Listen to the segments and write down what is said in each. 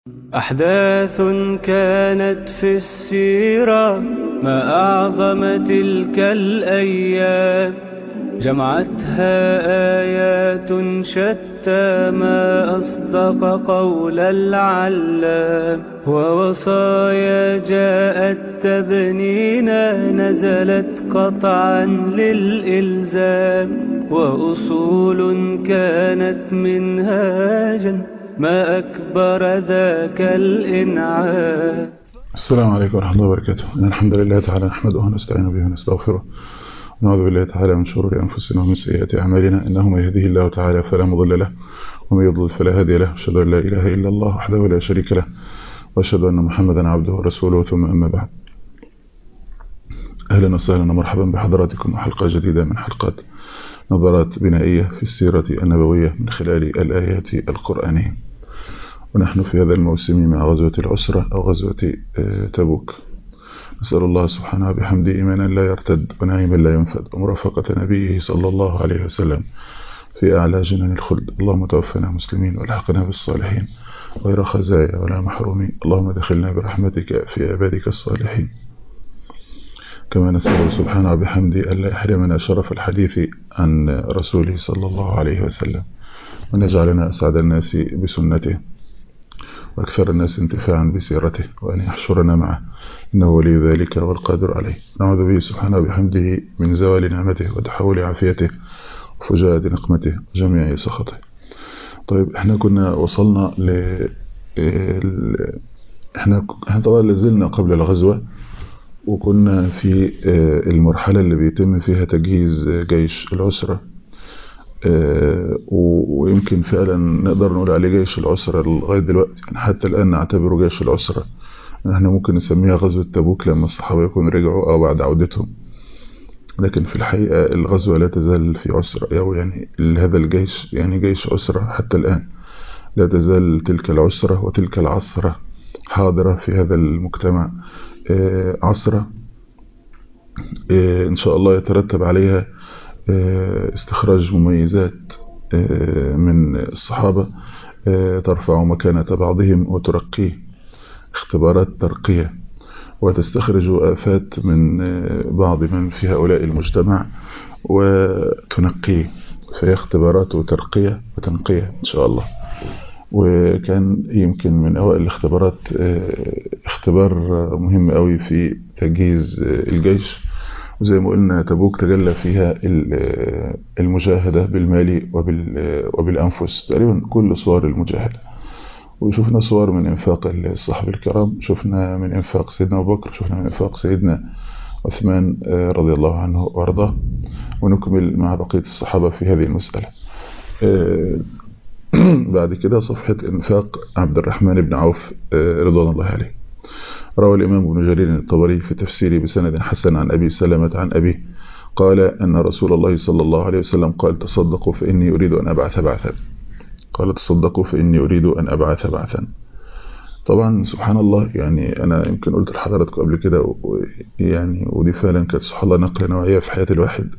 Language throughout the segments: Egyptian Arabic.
أحداث كانت في السيرة ما أعظم تلك الأيام جمعتها آيات شتى ما أصدق قول العلام ووصايا جاءت تبنينا نزلت قطعا للإلزام وأصول كانت منهاجا ما أكبر ذاك الإنعام السلام عليكم ورحمة الله وبركاته إن الحمد لله تعالى نحمده ونستعين به ونستغفره ونعوذ بالله تعالى من شرور أنفسنا ومن سيئات أعمالنا إنه من يهده الله تعالى فلا مضل له ومن يضلل فلا هادي له أشهد أن لا إله إلا الله وحده لا شريك له وأشهد أن محمدا عبده ورسوله ثم أما بعد أهلا وسهلا ومرحبا بحضراتكم وحلقة جديدة من حلقات نظرات بنائية في السيرة النبوية من خلال الآيات القرآنية ونحن في هذا الموسم مع غزوة العسرة أو غزوة تبوك نسأل الله سبحانه بحمده إيمانا لا يرتد ونعيما لا ينفد ومرافقة نبيه صلى الله عليه وسلم في أعلى جنان الخلد اللهم توفنا مسلمين والحقنا بالصالحين غير خزايا ولا محرومين اللهم دخلنا برحمتك في عبادك الصالحين كما نسأل سبحانه بحمده ألا يحرمنا شرف الحديث عن رسوله صلى الله عليه وسلم ونجعلنا أسعد الناس بسنته وأكثر الناس انتفاعا بسيرته وأن يحشرنا معه إنه ولي ذلك والقادر عليه نعوذ به سبحانه بحمده من زوال نعمته وتحول عافيته وفجاءة نقمته وجميع سخطه طيب احنا كنا وصلنا ل احنا احنا طبعا لازلنا قبل الغزوة وكنا في المرحلة اللي بيتم فيها تجهيز جيش العسرة ويمكن فعلا نقدر نقول عليه جيش العسرة لغاية دلوقتي يعني حتى الآن نعتبره جيش العسرة احنا ممكن نسميها غزوة تبوك لما الصحابة يكونوا رجعوا أو بعد عودتهم لكن في الحقيقة الغزوة لا تزال في عسرة أو يعني هذا الجيش يعني جيش عسرة حتى الآن لا تزال تلك العسرة وتلك العصرة حاضرة في هذا المجتمع عصرة إن شاء الله يترتب عليها استخراج مميزات من الصحابة ترفع مكانة بعضهم وترقيه اختبارات ترقية وتستخرج آفات من بعض من في هؤلاء المجتمع وتنقيه فهي اختبارات وترقية وتنقية إن شاء الله وكان يمكن من أوائل الاختبارات اختبار مهم قوي في تجهيز الجيش وزي ما قلنا تبوك تجلى فيها المجاهدة بالمال وبالأنفس تقريبا كل صور المجاهدة وشفنا صور من انفاق الصحابة الكرام شفنا من انفاق سيدنا أبو بكر شفنا من انفاق سيدنا عثمان رضي الله عنه وارضاه ونكمل مع بقية الصحابة في هذه المسألة بعد كده صفحة انفاق عبد الرحمن بن عوف رضوان الله عليه روى الإمام ابن جرير الطبري في تفسيره بسند حسن عن أبي سلمة عن أبي قال أن رسول الله صلى الله عليه وسلم قال تصدقوا فإني أريد أن أبعث بعثا قال تصدقوا فإني أريد أن أبعث بعثا طبعا سبحان الله يعني أنا يمكن قلت لحضراتكم قبل كده يعني ودي فعلا كانت سبحان الله نقلة نوعية في حياة الواحد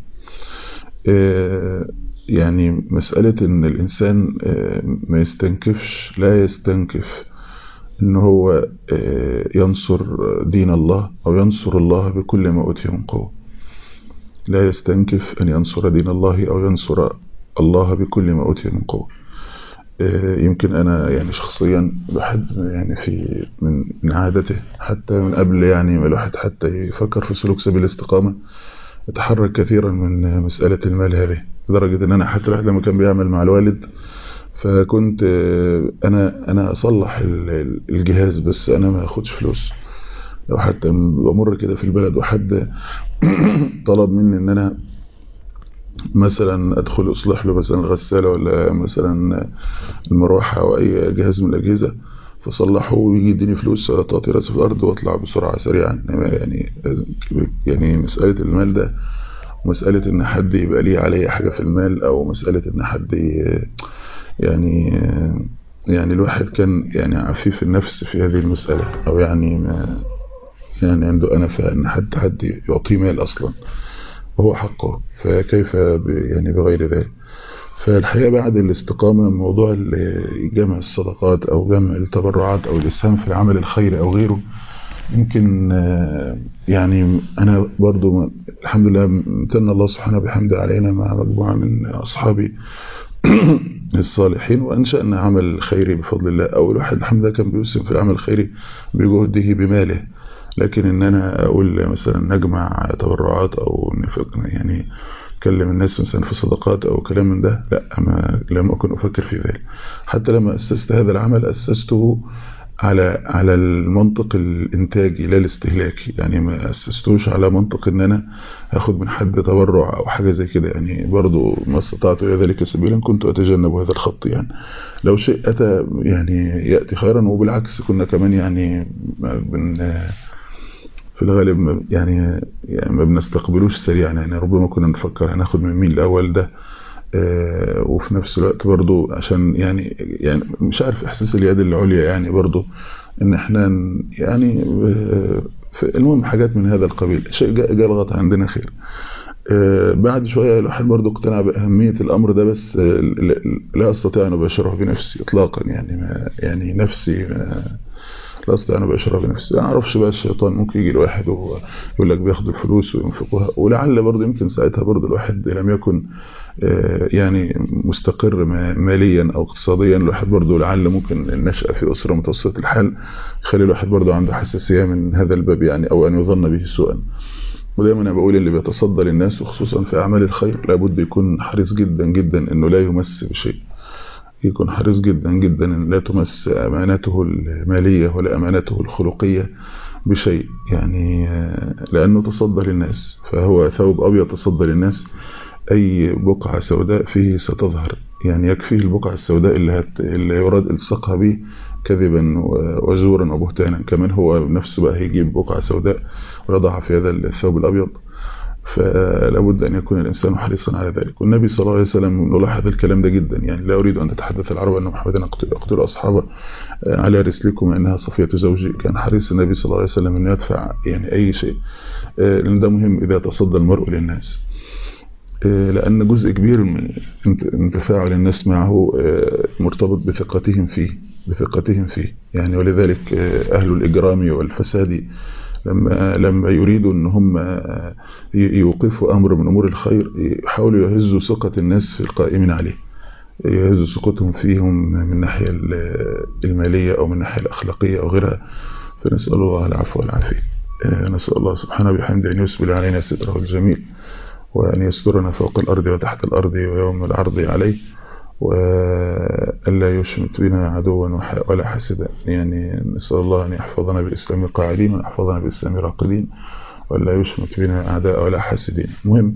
يعني مسألة إن الإنسان ما يستنكفش لا يستنكف إن هو ينصر دين الله أو ينصر الله بكل ما أوتي من قوة لا يستنكف أن ينصر دين الله أو ينصر الله بكل ما أوتي من قوة يمكن أنا يعني شخصيا بحب يعني في من من عادته حتى من قبل يعني ما الواحد حتى يفكر في سلوك سبيل الاستقامة يتحرك كثيرا من مسألة المال هذه لدرجة ان انا حتى الواحد لما كان بيعمل مع الوالد فكنت انا انا اصلح الجهاز بس انا ما اخدش فلوس لو حتى بمر كده في البلد وحد طلب مني ان انا مثلا ادخل اصلح له مثلا الغسالة ولا مثلا المروحة او اي جهاز من الاجهزة فصلحه ويجي يديني فلوس تعطي راسي في الارض واطلع بسرعة سريعا يعني يعني مسألة المال ده مسألة ان حد يبقى ليه عليه حاجة في المال او مسألة ان حد يعني يعني الواحد كان يعني عفيف النفس في هذه المسألة او يعني ما يعني عنده أنفة ان حد حد يعطيه مال اصلا وهو حقه فكيف يعني بغير ذلك فالحقيقة بعد الاستقامة موضوع جمع الصدقات أو جمع التبرعات أو الإسهام في العمل الخيري أو غيره يمكن يعني أنا برضو الحمد لله امتن الله سبحانه بحمده علينا مع مجموعة من أصحابي الصالحين وأنشأنا عمل خيري بفضل الله أول واحد الحمد لله كان بيسهم في العمل الخيري بجهده بماله لكن ان انا اقول مثلا نجمع تبرعات او يعني اكلم الناس مثلا في صدقات او كلام من ده لا ما لم اكن افكر في ذلك حتى لما اسست هذا العمل اسسته على على المنطق الانتاجي لا الاستهلاكي يعني ما اسستوش على منطق ان انا هاخد من حد تبرع او حاجه زي كده يعني برضو ما استطعت الى ذلك سبيلا كنت اتجنب هذا الخط يعني لو شيء اتى يعني ياتي خيرا وبالعكس كنا كمان يعني بن في الغالب يعني, يعني ما بنستقبلوش سريعا يعني ربما كنا نفكر هناخد من مين الاول ده آه وفي نفس الوقت برضو عشان يعني يعني مش عارف احساس اليد العليا يعني برضو ان احنا يعني آه المهم حاجات من هذا القبيل شيء جاء غلط عندنا خير آه بعد شوية الواحد برضو اقتنع بأهمية الأمر ده بس لا أستطيع أن أباشره بنفسي إطلاقا يعني ما يعني نفسي ما لا استطيع انا باشرها بنفسي ما اعرفش بقى الشيطان ممكن يجي الواحد ويقول لك بياخد الفلوس وينفقها ولعل برضه يمكن ساعتها برضه الواحد لم يكن يعني مستقر ماليا او اقتصاديا الواحد برضه لعل ممكن النشأة في اسره متوسطه الحال يخلي الواحد برضه عنده حساسيه من هذا الباب يعني او ان يظن به سوءا ودايما انا بقول اللي بيتصدى للناس وخصوصا في اعمال الخير لابد يكون حريص جدا جدا انه لا يمس بشيء يكون حريص جدا جدا ان لا تمس امانته الماليه ولا امانته الخلقيه بشيء يعني لانه تصدى للناس فهو ثوب ابيض تصدى للناس اي بقعه سوداء فيه ستظهر يعني يكفيه البقعه السوداء اللي, هت... اللي يراد الصقها به كذبا وزورا وبهتانا كمان هو نفسه بقى هيجيب بقعه سوداء ويضعها في هذا الثوب الابيض فلا بد أن يكون الإنسان حريصا على ذلك والنبي صلى الله عليه وسلم نلاحظ الكلام ده جدا يعني لا أريد أن تتحدث العرب أن محمدا يقتل أصحابه على رسلكم أنها صفية زوجي كان حريص النبي صلى الله عليه وسلم أن يدفع يعني أي شيء لأن ده مهم إذا تصدى المرء للناس لأن جزء كبير من تفاعل الناس معه مرتبط بثقتهم فيه بثقتهم فيه يعني ولذلك أهل الإجرام والفساد لما لما يريدوا ان هم يوقفوا امر من امور الخير يحاولوا يهزوا ثقة الناس في القائمين عليه يهزوا ثقتهم فيهم من الناحية المالية او من الناحية الاخلاقية او غيرها فنسأل الله العفو والعافية نسأل الله سبحانه بحمده ان يسبل علينا ستره الجميل وأن يسترنا فوق الأرض وتحت الأرض ويوم العرض عليه وألا يشمت بنا عدوا ولا حسدا يعني نسأل الله أن يحفظنا بالإسلام قاعدين ويحفظنا بالإسلام راقدين ولا يشمت بنا أعداء ولا حاسدين مهم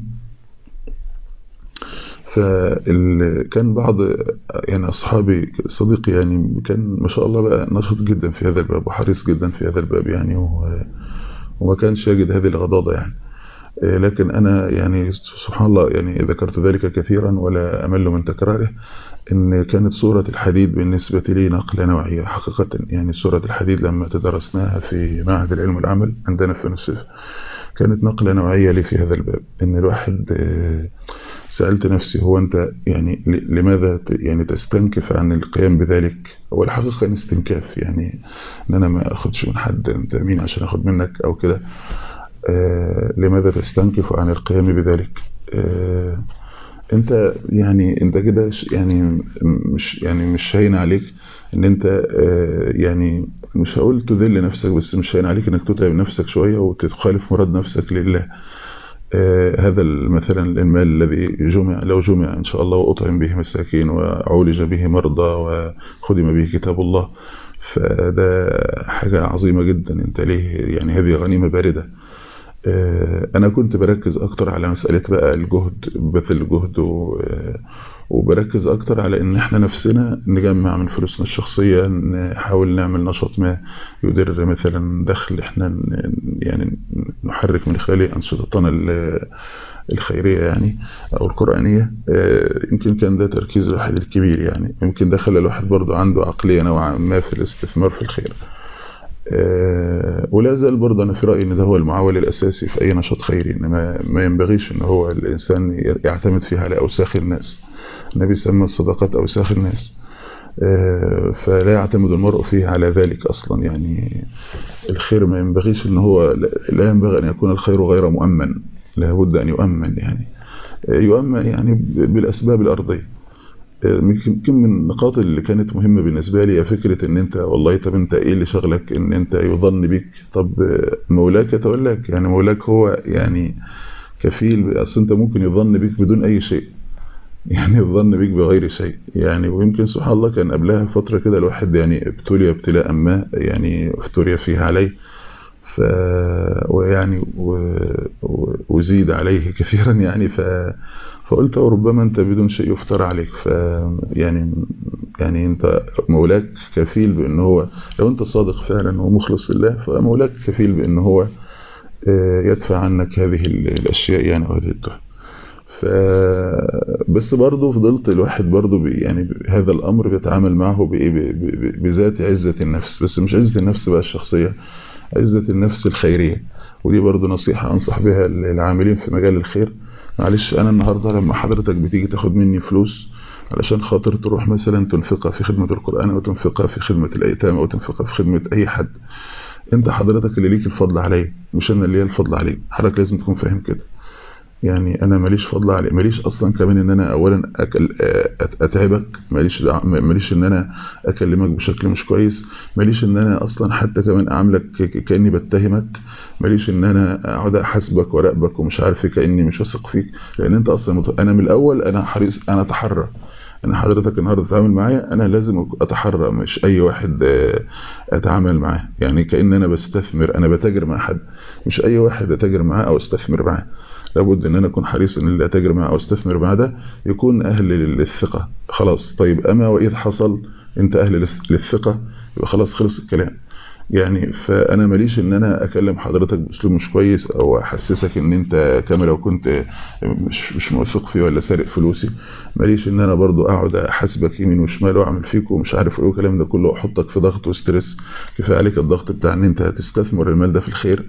فكان بعض يعني أصحابي صديقي يعني كان ما شاء الله بقى نشط جدا في هذا الباب وحريص جدا في هذا الباب يعني وما كانش يجد هذه الغضاضة يعني لكن أنا يعني سبحان الله يعني ذكرت ذلك كثيرا ولا أمل من تكراره إن كانت سورة الحديد بالنسبة لي نقلة نوعية حقيقة يعني سورة الحديد لما تدرسناها في معهد العلم والعمل عندنا في نصف كانت نقلة نوعية لي في هذا الباب إن الواحد سألت نفسي هو أنت يعني لماذا يعني تستنكف عن القيام بذلك هو الحقيقة إن استنكاف يعني إن أنا ما أخدش من حد أنت مين عشان أخد منك أو كده آه لماذا تستنكف عن القيام بذلك آه انت يعني انت كده يعني مش يعني مش هين عليك ان انت آه يعني مش هقول تذل نفسك بس مش هين عليك انك تتعب نفسك شوية وتخالف مراد نفسك لله هذا مثلا المال الذي جمع لو جمع ان شاء الله واطعم به مساكين وعولج به مرضى وخدم به كتاب الله فده حاجة عظيمة جدا انت ليه يعني هذه غنيمة باردة انا كنت بركز اكتر على مسألة بقى الجهد بذل الجهد وبركز اكتر على ان احنا نفسنا نجمع من فلوسنا الشخصية نحاول نعمل نشاط ما يدر مثلا دخل احنا يعني نحرك من خلاله انشطتنا الخيرية يعني او القرآنية يمكن كان ده تركيز الواحد الكبير يعني يمكن ده خلى الواحد برضو عنده عقلية نوعا ما في الاستثمار في الخير آه ولا زال برضه انا في رايي ان ده هو المعول الاساسي في اي نشاط خيري ان ما, ما ينبغيش ان هو الانسان يعتمد فيها على اوساخ الناس النبي سمى الصدقات اوساخ الناس آه فلا يعتمد المرء فيه على ذلك اصلا يعني الخير ما ينبغيش ان هو لا ينبغي ان يكون الخير غير مؤمن لابد ان يؤمن يعني يؤمن يعني بالاسباب الارضيه يمكن من النقاط اللي كانت مهمة بالنسبة لي فكرة ان انت والله طب انت ايه اللي شغلك ان انت يظن بك طب مولاك يتولاك يعني مولاك هو يعني كفيل اصل انت ممكن يظن بك بدون اي شيء يعني يظن بك بغير شيء يعني ويمكن سبحان الله كان قبلها فترة كده الواحد يعني ابتلي ابتلاء ما يعني ابتلي فيها عليه ف ويعني و... و... وزيد عليه كثيرا يعني ف فقلت ربما انت بدون شيء يفترى عليك ف يعني يعني انت مولاك كفيل بان هو لو انت صادق فعلا ومخلص لله فمولاك كفيل بان هو يدفع عنك هذه الاشياء يعني وهذه التهم ف بس برضه فضلت الواحد برضه بي يعني هذا الامر بيتعامل معه بذات عزه النفس بس مش عزه النفس بقى الشخصيه عزه النفس الخيريه ودي برضه نصيحه انصح بها العاملين في مجال الخير معلش انا النهارده لما حضرتك بتيجي تاخد مني فلوس علشان خاطر تروح مثلا تنفقها في خدمة القرآن او تنفقها في خدمة الايتام او تنفقها في خدمة اي حد انت حضرتك اللي ليك الفضل عليا مش انا اللي ليا الفضل عليك حضرتك لازم تكون فاهم كده يعني انا ماليش فضل عليك ماليش اصلا كمان ان انا اولا أكل اتعبك ماليش ماليش ان انا اكلمك بشكل مش كويس ماليش ان انا اصلا حتى كمان اعاملك كاني بتهمك ماليش ان انا اقعد احاسبك وراقبك ومش عارف كاني مش واثق فيك لان انت اصلا مت... انا من الاول انا حريص انا اتحرى انا حضرتك النهارده تتعامل معايا انا لازم اتحرى مش اي واحد اتعامل معاه يعني كان انا بستثمر انا بتاجر مع حد مش اي واحد اتاجر معاه او استثمر معاه لابد ان انا اكون حريص ان اللي اتاجر معاه او استثمر معاه ده يكون اهل للثقه خلاص طيب اما واذا حصل انت اهل للثقه يبقى خلاص خلص الكلام يعني فانا ماليش ان انا اكلم حضرتك باسلوب مش كويس او احسسك ان انت كما لو كنت مش مش موثق فيه ولا سارق فلوسي ماليش ان انا برضو اقعد احاسبك يمين وشمال واعمل فيك ومش عارف ايه والكلام ده كله واحطك في ضغط وستريس كفايه عليك الضغط بتاع ان انت تستثمر المال ده في الخير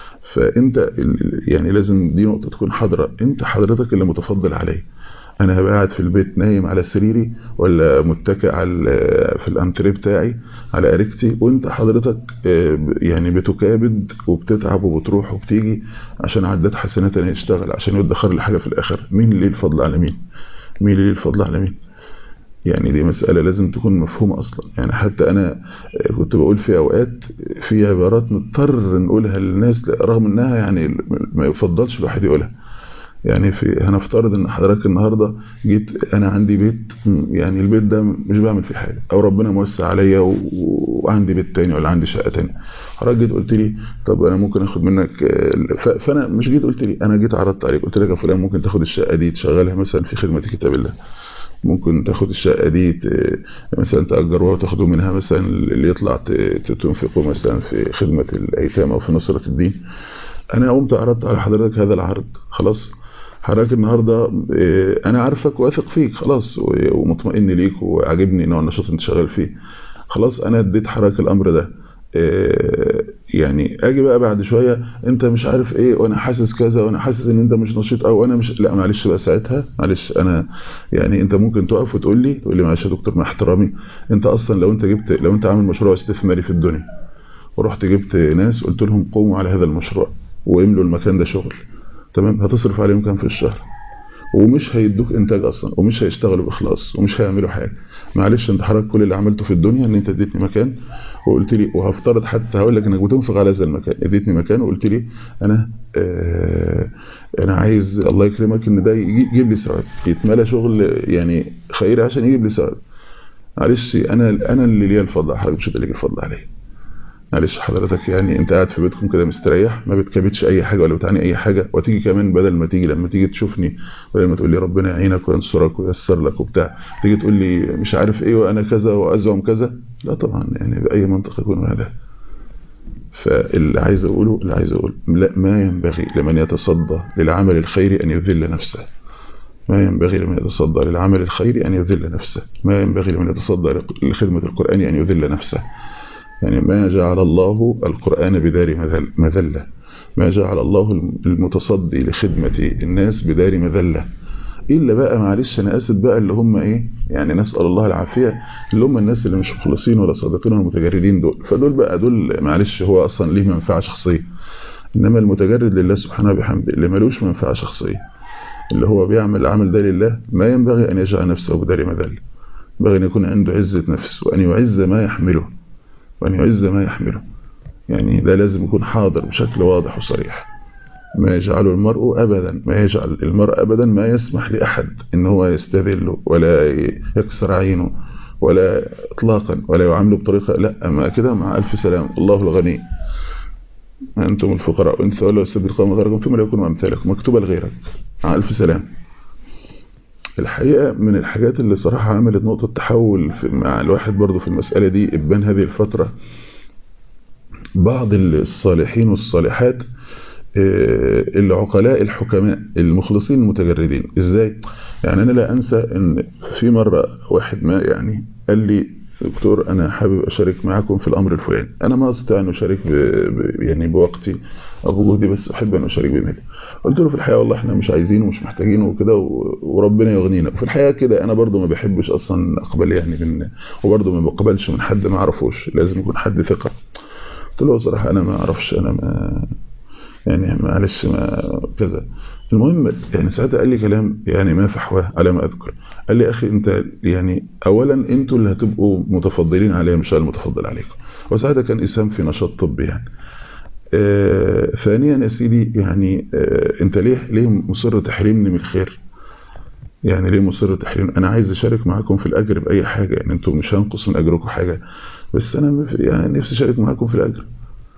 فانت يعني لازم دي نقطه تكون حاضره انت حضرتك اللي متفضل عليا انا هبقى قاعد في البيت نايم على سريري ولا متكئ على في الانتريه بتاعي على اريكتي وانت حضرتك يعني بتكابد وبتتعب وبتروح وبتيجي عشان عداد حسنات انا يشتغل عشان يدخر لي حاجه في الاخر مين اللي الفضل على مين مين اللي الفضل على مين يعني دي مسألة لازم تكون مفهومة أصلا يعني حتى أنا كنت بقول في أوقات في عبارات نضطر نقولها للناس رغم أنها يعني ما يفضلش الواحد يقولها يعني في هنفترض ان حضرتك النهارده جيت انا عندي بيت يعني البيت ده مش بعمل فيه حاجه او ربنا موسع عليا وعندي بيت تاني ولا عندي شقه تانية حضرتك جيت قلت لي طب انا ممكن اخد منك فانا مش جيت قلت لي انا جيت عرضت عليك قلت لك يا فلان ممكن تاخد الشقه دي تشغلها مثلا في خدمه كتاب الله ممكن تاخد الشقة دي مثلا تأجروها وتاخدوا منها مثلا اللي يطلع تنفقوا مثلا في خدمة الأيتام أو في نصرة الدين أنا قمت عرضت على حضرتك هذا العرض خلاص حضرتك النهاردة أنا عارفك واثق فيك خلاص ومطمئن ليك وعجبني نوع النشاط انت شغال فيه خلاص أنا اديت حضرتك الأمر ده يعني اجي بقى بعد شويه انت مش عارف ايه وانا حاسس كذا وانا حاسس ان انت مش نشيط او انا مش لا معلش بقى ساعتها معلش انا يعني انت ممكن تقف وتقول لي تقول لي معلش يا دكتور مع احترامي انت اصلا لو انت جبت لو انت عامل مشروع استثماري في الدنيا ورحت جبت ناس قلت لهم قوموا على هذا المشروع واملوا المكان ده شغل تمام هتصرف عليهم كام في الشهر ومش هيدوك انتاج اصلا ومش هيشتغلوا باخلاص ومش هيعملوا حاجه معلش انت حضرتك كل اللي عملته في الدنيا ان انت اديتني مكان وقلت لي وهفترض حتى هقول لك انك بتنفق على هذا المكان اديتني مكان وقلت لي انا آه انا عايز الله يكرمك ان ده يجيب لي ثواب يتملى شغل يعني خيري عشان يجيب لي ثواب معلش انا انا اللي ليا الفضل حضرتك مش انت اللي ليك الفضل عليا معلش حضرتك يعني انت قاعد في بيتكم كده مستريح ما بتكبتش اي حاجه ولا بتعني اي حاجه وتيجي كمان بدل ما تيجي لما تيجي تشوفني بدل ما تقول لي ربنا يعينك وينصرك وييسر لك وبتاع تيجي تقول لي مش عارف ايه وانا كذا وازعم كذا لا طبعا يعني باي منطق يكون هذا فاللي عايز اقوله اللي عايز اقوله لا ما ينبغي لمن يتصدى للعمل الخيري ان يذل نفسه ما ينبغي لمن يتصدى للعمل الخيري ان يذل نفسه ما ينبغي لمن يتصدى لخدمه القران ان يذل نفسه يعني ما جعل الله القرآن بدار مذلة ما جعل الله المتصدي لخدمة الناس بدار مذلة إلا بقى معلش أنا أسد بقى اللي هم إيه يعني نسأل الله العافية اللي هم الناس اللي مش مخلصين ولا صادقين ولا متجردين دول فدول بقى دول معلش هو أصلا ليه منفعة شخصية إنما المتجرد لله سبحانه وبحمده اللي ملوش منفعة شخصية اللي هو بيعمل العمل ده لله ما ينبغي أن يجعل نفسه بدار مذلة ينبغي أن يكون عنده عزة نفس وأن يعز ما يحمله وأن يعز ما يحمله يعني ده لازم يكون حاضر بشكل واضح وصريح ما يجعل المرء أبدا ما يجعل المرء أبدا ما يسمح لأحد إن هو يستذله ولا يكسر عينه ولا إطلاقا ولا يعامله بطريقة لا ما كده مع ألف سلام الله الغني أنتم الفقراء وإن تولوا يستبدل قوم غيركم ثم لا يكونوا أمثالكم مكتوبة لغيرك مع ألف سلام الحقيقة من الحاجات اللي صراحة عملت نقطة تحول في مع الواحد برضو في المسألة دي إبان هذه الفترة بعض الصالحين والصالحات العقلاء الحكماء المخلصين المتجردين ازاي يعني انا لا انسى ان في مرة واحد ما يعني قال لي دكتور انا حابب اشارك معاكم في الامر الفلاني انا ما استطيع ان اشارك ب... ب... يعني بوقتي او بجهدي بس احب ان اشارك بمالي قلت له في الحقيقه والله احنا مش عايزينه ومش محتاجينه وكده و... وربنا يغنينا وفي الحقيقه كده انا برضو ما بحبش اصلا اقبل يعني من وبرضو ما بقبلش من حد ما اعرفوش لازم يكون حد ثقه قلت له صراحه انا ما اعرفش انا ما يعني معلش ما كذا المهم يعني ساعتها قال لي كلام يعني ما فحواه على ما اذكر قال لي اخي انت يعني اولا انتوا اللي هتبقوا متفضلين عليا مش انا المتفضل عليكم وساعتها كان اسام في نشاط طبي يعني آه ثانيا يا سيدي يعني آه انت ليه ليه مصر تحرمني من الخير يعني ليه مصر تحريم انا عايز اشارك معاكم في الاجر باي حاجه يعني انتوا مش هنقص من اجركم حاجه بس انا يعني نفسي اشارك معاكم في الاجر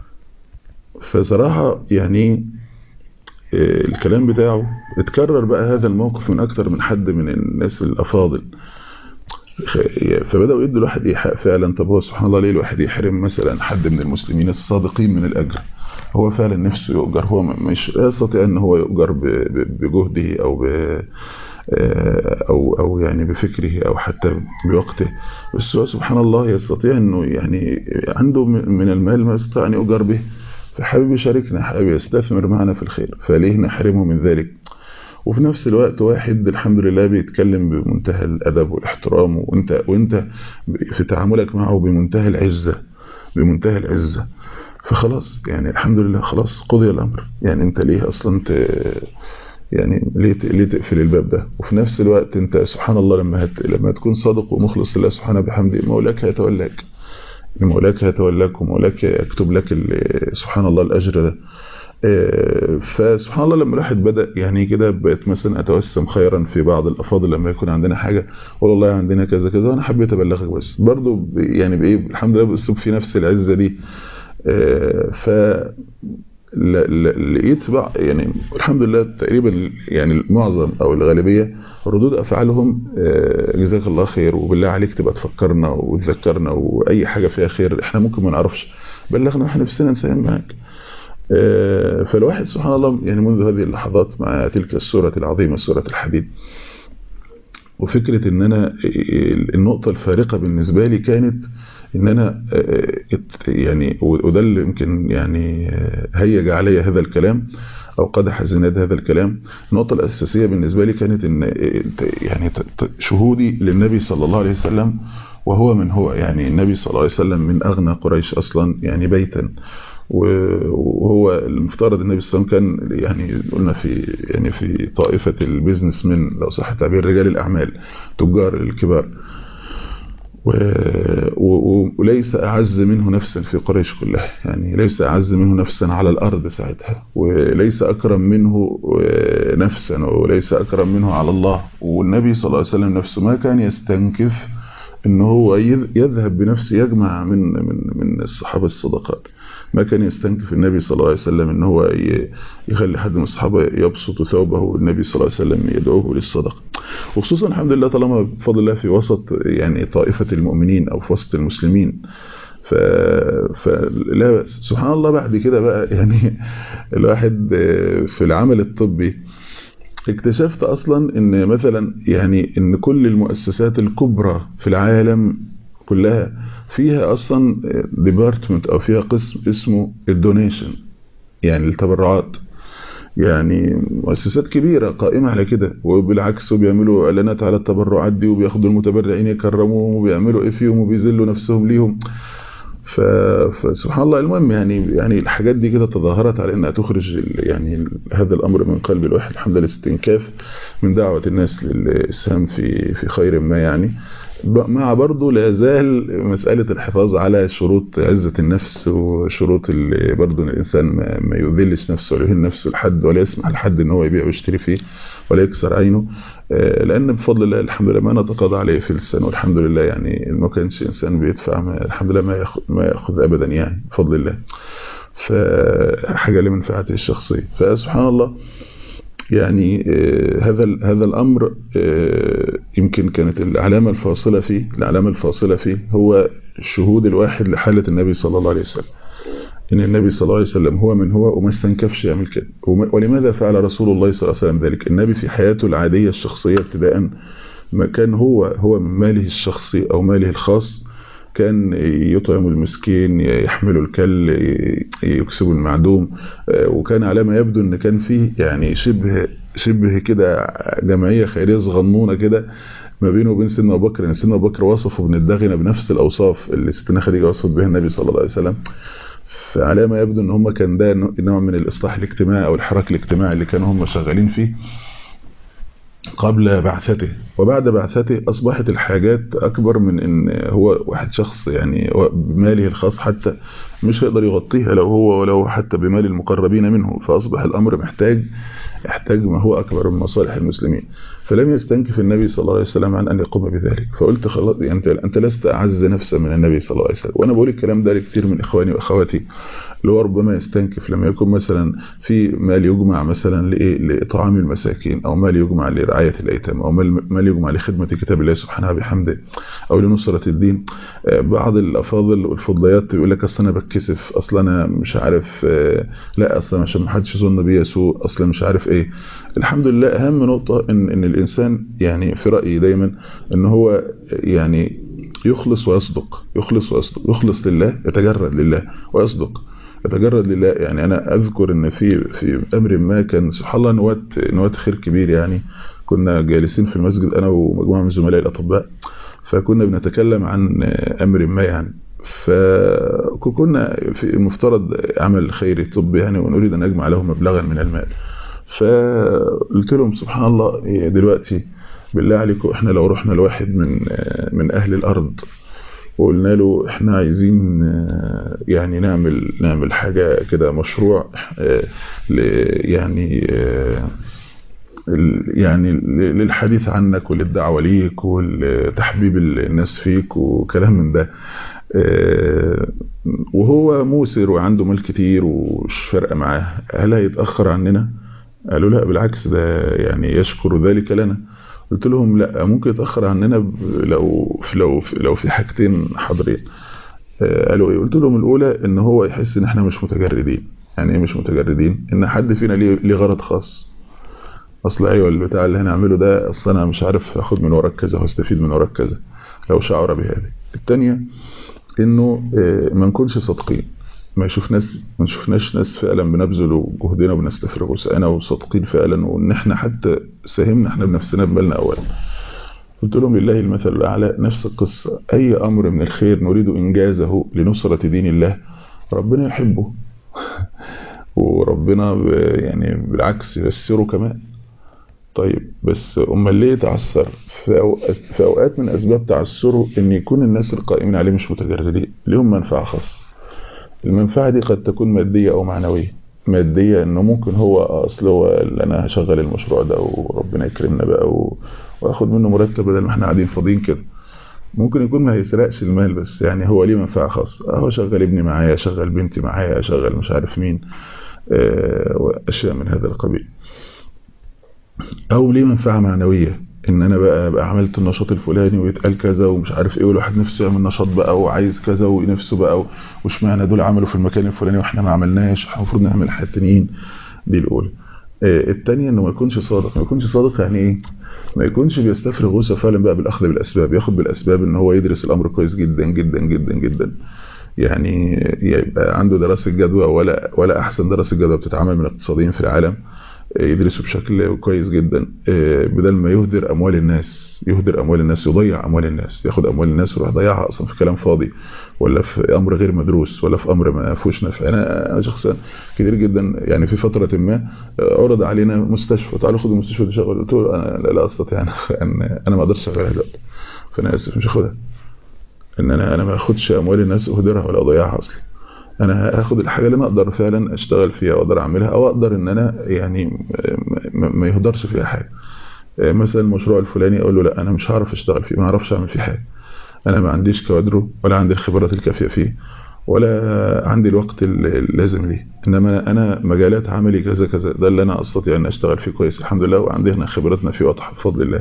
فصراحة يعني الكلام بتاعه اتكرر بقى هذا الموقف من أكتر من حد من الناس الأفاضل فبدأوا يدوا الواحد إيحاء فعلا طب هو سبحان الله ليه الواحد يحرم مثلا حد من المسلمين الصادقين من الأجر هو فعلا نفسه يؤجر هو مش يستطيع ان هو يؤجر بجهده او ب او او يعني بفكره او حتى بوقته بس هو سبحان الله يستطيع انه يعني عنده من المال ما يستطيع ان يؤجر به فحابب يشاركنا حابب يستثمر معنا في الخير فليه نحرمه من ذلك وفي نفس الوقت واحد الحمد لله بيتكلم بمنتهى الأدب والاحترام وانت, وانت في تعاملك معه بمنتهى العزة بمنتهى العزة فخلاص يعني الحمد لله خلاص قضي الأمر يعني انت ليه أصلا ت... يعني ليه ليه تقفل الباب ده وفي نفس الوقت انت سبحان الله لما هت... لما تكون صادق ومخلص لله سبحانه بحمده مولاك هيتولاك مولاك هيتولاك ومولاك يكتب لك سبحان الله الأجر ده فسبحان الله لما الواحد بدأ يعني كده بقيت مثلا أتوسم خيرا في بعض الأفاضل لما يكون عندنا حاجة والله عندنا كذا كذا وأنا حبيت أبلغك بس برضو يعني بإيه الحمد لله بأسلوب في نفس العزة دي ف لقيت بقى يعني الحمد لله تقريبا يعني المعظم او الغالبيه ردود افعالهم جزاك الله خير وبالله عليك تبقى تفكرنا وتذكرنا واي حاجه فيها خير احنا ممكن ما نعرفش بلغنا احنا نفسنا نساهم معاك فالواحد سبحان الله يعني منذ هذه اللحظات مع تلك السوره العظيمه سوره الحديد وفكره ان انا النقطه الفارقه بالنسبه لي كانت ان انا يعني وده اللي يمكن يعني هيج علي هذا الكلام او قدح زناد هذا الكلام النقطة الاساسية بالنسبة لي كانت ان يعني شهودي للنبي صلى الله عليه وسلم وهو من هو يعني النبي صلى الله عليه وسلم من اغنى قريش اصلا يعني بيتا وهو المفترض النبي صلى الله عليه وسلم كان يعني قلنا في يعني في طائفة البيزنس من لو صح التعبير رجال الاعمال تجار الكبار وليس أعز منه نفسا في قريش كلها يعني ليس أعز منه نفسا على الأرض ساعتها وليس أكرم منه نفسا وليس أكرم منه على الله والنبي صلى الله عليه وسلم نفسه ما كان يستنكف أنه هو يذهب بنفسه يجمع من من من الصحابة الصدقات ما كان يستنكف النبي صلى الله عليه وسلم ان هو يخلي حد من الصحابة يبسط ثوبه والنبي صلى الله عليه وسلم يدعوه للصدقه وخصوصا الحمد لله طالما بفضل الله في وسط يعني طائفة المؤمنين او في وسط المسلمين ف... فلا بأس سبحان الله بعد كده بقى يعني الواحد في العمل الطبي اكتشفت اصلا ان مثلا يعني ان كل المؤسسات الكبرى في العالم كلها فيها اصلا ديبارتمنت او فيها قسم اسمه الدونيشن يعني التبرعات يعني مؤسسات كبيرة قائمة على كده وبالعكس وبيعملوا اعلانات على التبرعات دي وبياخدوا المتبرعين يكرموهم وبيعملوا ايه فيهم وبيذلوا نفسهم ليهم ف... فسبحان الله المهم يعني يعني الحاجات دي كده تظاهرت على انها تخرج يعني هذا الامر من قلب الواحد الحمد لله استنكاف من دعوة الناس للاسهام في في خير ما يعني مع برضه لا يزال مسألة الحفاظ على شروط عزة النفس وشروط اللي برضه ان الانسان ما, ما يذلش نفسه ولا يهين نفسه لحد ولا يسمح لحد ان هو يبيع ويشتري فيه ولا يكسر عينه لان بفضل الله الحمد لله ما نتقاضى عليه في السنة والحمد لله يعني ما كانش انسان بيدفع ما الحمد لله ما ياخذ ما ياخذ ابدا يعني بفضل الله فحاجة لمنفعته الشخصية فسبحان الله يعني هذا هذا الامر يمكن كانت العلامه الفاصله فيه العلامه الفاصله فيه هو الشهود الواحد لحاله النبي صلى الله عليه وسلم ان النبي صلى الله عليه وسلم هو من هو وما استنكفش يعمل كده ولماذا فعل رسول الله صلى الله عليه وسلم ذلك النبي في حياته العاديه الشخصيه ابتداء ما كان هو هو من ماله الشخصي او ماله الخاص كان يطعم المسكين يحمل الكل يكسب المعدوم وكان على ما يبدو ان كان فيه يعني شبه شبه كده جمعيه خيريه صغنونه كده ما بينه وبين سيدنا ابو بكر ان سيدنا ابو بكر وصفه بالدغنه بنفس الاوصاف اللي ستنا خديجه وصفت بها النبي صلى الله عليه وسلم فعلى ما يبدو ان هم كان ده نوع من الاصلاح الاجتماعي او الحراك الاجتماعي اللي كانوا هم شغالين فيه قبل بعثته وبعد بعثته أصبحت الحاجات أكبر من أن هو واحد شخص يعني بماله الخاص حتى مش هيقدر يغطيها لو هو ولو حتى بمال المقربين منه فأصبح الأمر محتاج يحتاج ما هو أكبر من مصالح المسلمين فلم يستنكف النبي صلى الله عليه وسلم عن أن يقوم بذلك فقلت خلاص أنت, أنت لست أعز نفسا من النبي صلى الله عليه وسلم وأنا بقول الكلام ده لكثير من إخواني وأخواتي اللي هو ربما يستنكف لما يكون مثلا في مال يجمع مثلا لايه لطعام المساكين او مال يجمع لرعايه الايتام او مال يجمع لخدمه كتاب الله سبحانه بحمده او لنصره الدين بعض الافاضل والفضليات يقول لك اصل انا بتكسف اصل انا مش عارف لا اصلا عشان ما حدش يظن بيا سوء اصلا مش عارف ايه الحمد لله اهم نقطه ان ان الانسان يعني في رايي دايما ان هو يعني يخلص ويصدق يخلص ويصدق يخلص لله يتجرد لله ويصدق يتجرد لله يعني انا اذكر ان في في امر ما كان سبحان الله نواه نواه خير كبير يعني كنا جالسين في المسجد انا ومجموعه من زملائي الاطباء فكنا بنتكلم عن امر ما يعني فكنا في المفترض عمل خيري طبي يعني ونريد ان اجمع له مبلغا من المال فقلت لهم سبحان الله دلوقتي بالله عليكم احنا لو رحنا لواحد من من اهل الارض وقلنا له احنا عايزين يعني نعمل نعمل حاجة كده مشروع يعني يعني للحديث عنك وللدعوة ليك ولتحبيب الناس فيك وكلام من ده وهو موسر وعنده مال كتير ومش فارقه معاه هل هيتأخر عننا قالوا لا بالعكس ده يعني يشكر ذلك لنا قلت لهم لا ممكن يتأخر عننا لو لو لو في حاجتين حاضرين قالوا ايه قلت لهم الاولى ان هو يحس ان احنا مش متجردين يعني ايه مش متجردين ان حد فينا ليه غرض خاص اصل ايوه البتاع اللي هنعمله ده اصل انا مش عارف اخد من وراك كذا واستفيد من وراك كذا لو شعر بهذا الثانيه انه ما نكونش صادقين ما يشوف ناس ما نشوفناش ناس فعلا بنبذل جهدنا وبنستفرغ وسعنا وصادقين فعلا وان احنا حتى ساهمنا احنا بنفسنا بمالنا اولا قلت لهم لله المثل الاعلى نفس القصه اي امر من الخير نريد انجازه لنصره دين الله ربنا يحبه وربنا يعني بالعكس ييسره كمان طيب بس امال ليه تعثر في اوقات في اوقات من اسباب تعثره ان يكون الناس القائمين عليه مش متجردين ليهم منفعه خاصه المنفعه دي قد تكون ماديه او معنويه ماديه انه ممكن هو اصل هو اللي انا هشغل المشروع ده وربنا يكرمنا بقى و... واخد منه مرتب بدل ما احنا قاعدين فاضيين كده ممكن يكون ما هيسرقش المال بس يعني هو ليه منفعه خاصه اهو شغل ابني معايا شغل بنتي معايا شغل مش عارف مين واشياء من هذا القبيل او ليه منفعه معنويه ان انا بقى, بقى عملت النشاط الفلاني ويتقال كذا ومش عارف ايه والواحد نفسه يعمل نشاط بقى وعايز كذا ونفسه بقى واشمعنى دول عملوا في المكان الفلاني واحنا ما عملناش احنا المفروض نعمل الحاجات التانيين دي الاولى الثانيه انه ما يكونش صادق ما يكونش صادق يعني ايه ما يكونش بيستفرغ وسعه فعلا بقى بالاخذ بالاسباب ياخد بالاسباب ان هو يدرس الامر كويس جدا جدا جدا جدا يعني يبقى عنده دراسه جدوى ولا ولا احسن دراسه جدوى بتتعمل من اقتصاديين في العالم يدرسوا بشكل كويس جدا بدل ما يهدر اموال الناس يهدر اموال الناس يضيع اموال الناس ياخد اموال الناس ويروح يضيعها اصلا في كلام فاضي ولا في امر غير مدروس ولا في امر ما فيهوش نفع انا انا شخصيا كتير جدا يعني في فتره ما عرض علينا مستشفى تعالوا خدوا المستشفى دي شغل قلت له انا لا, لا استطيع انا انا ما اقدرش اشغلها دلوقتي فانا اسف مش هاخدها ان انا انا ما اخدش اموال الناس اهدرها ولا اضيعها اصلا انا هاخد الحاجه اللي انا اقدر فعلا اشتغل فيها واقدر اعملها او اقدر ان انا يعني ما يهدرش فيها حاجه مثلا المشروع الفلاني اقول له لا انا مش هعرف اشتغل فيه ما اعرفش اعمل فيه حاجه انا ما عنديش كوادره ولا عندي الخبرات الكافيه فيه ولا عندي الوقت اللازم ليه انما انا مجالات عملي كذا كذا ده اللي انا استطيع ان اشتغل فيه كويس الحمد لله وعندي هنا خبرتنا فيه واضحه بفضل الله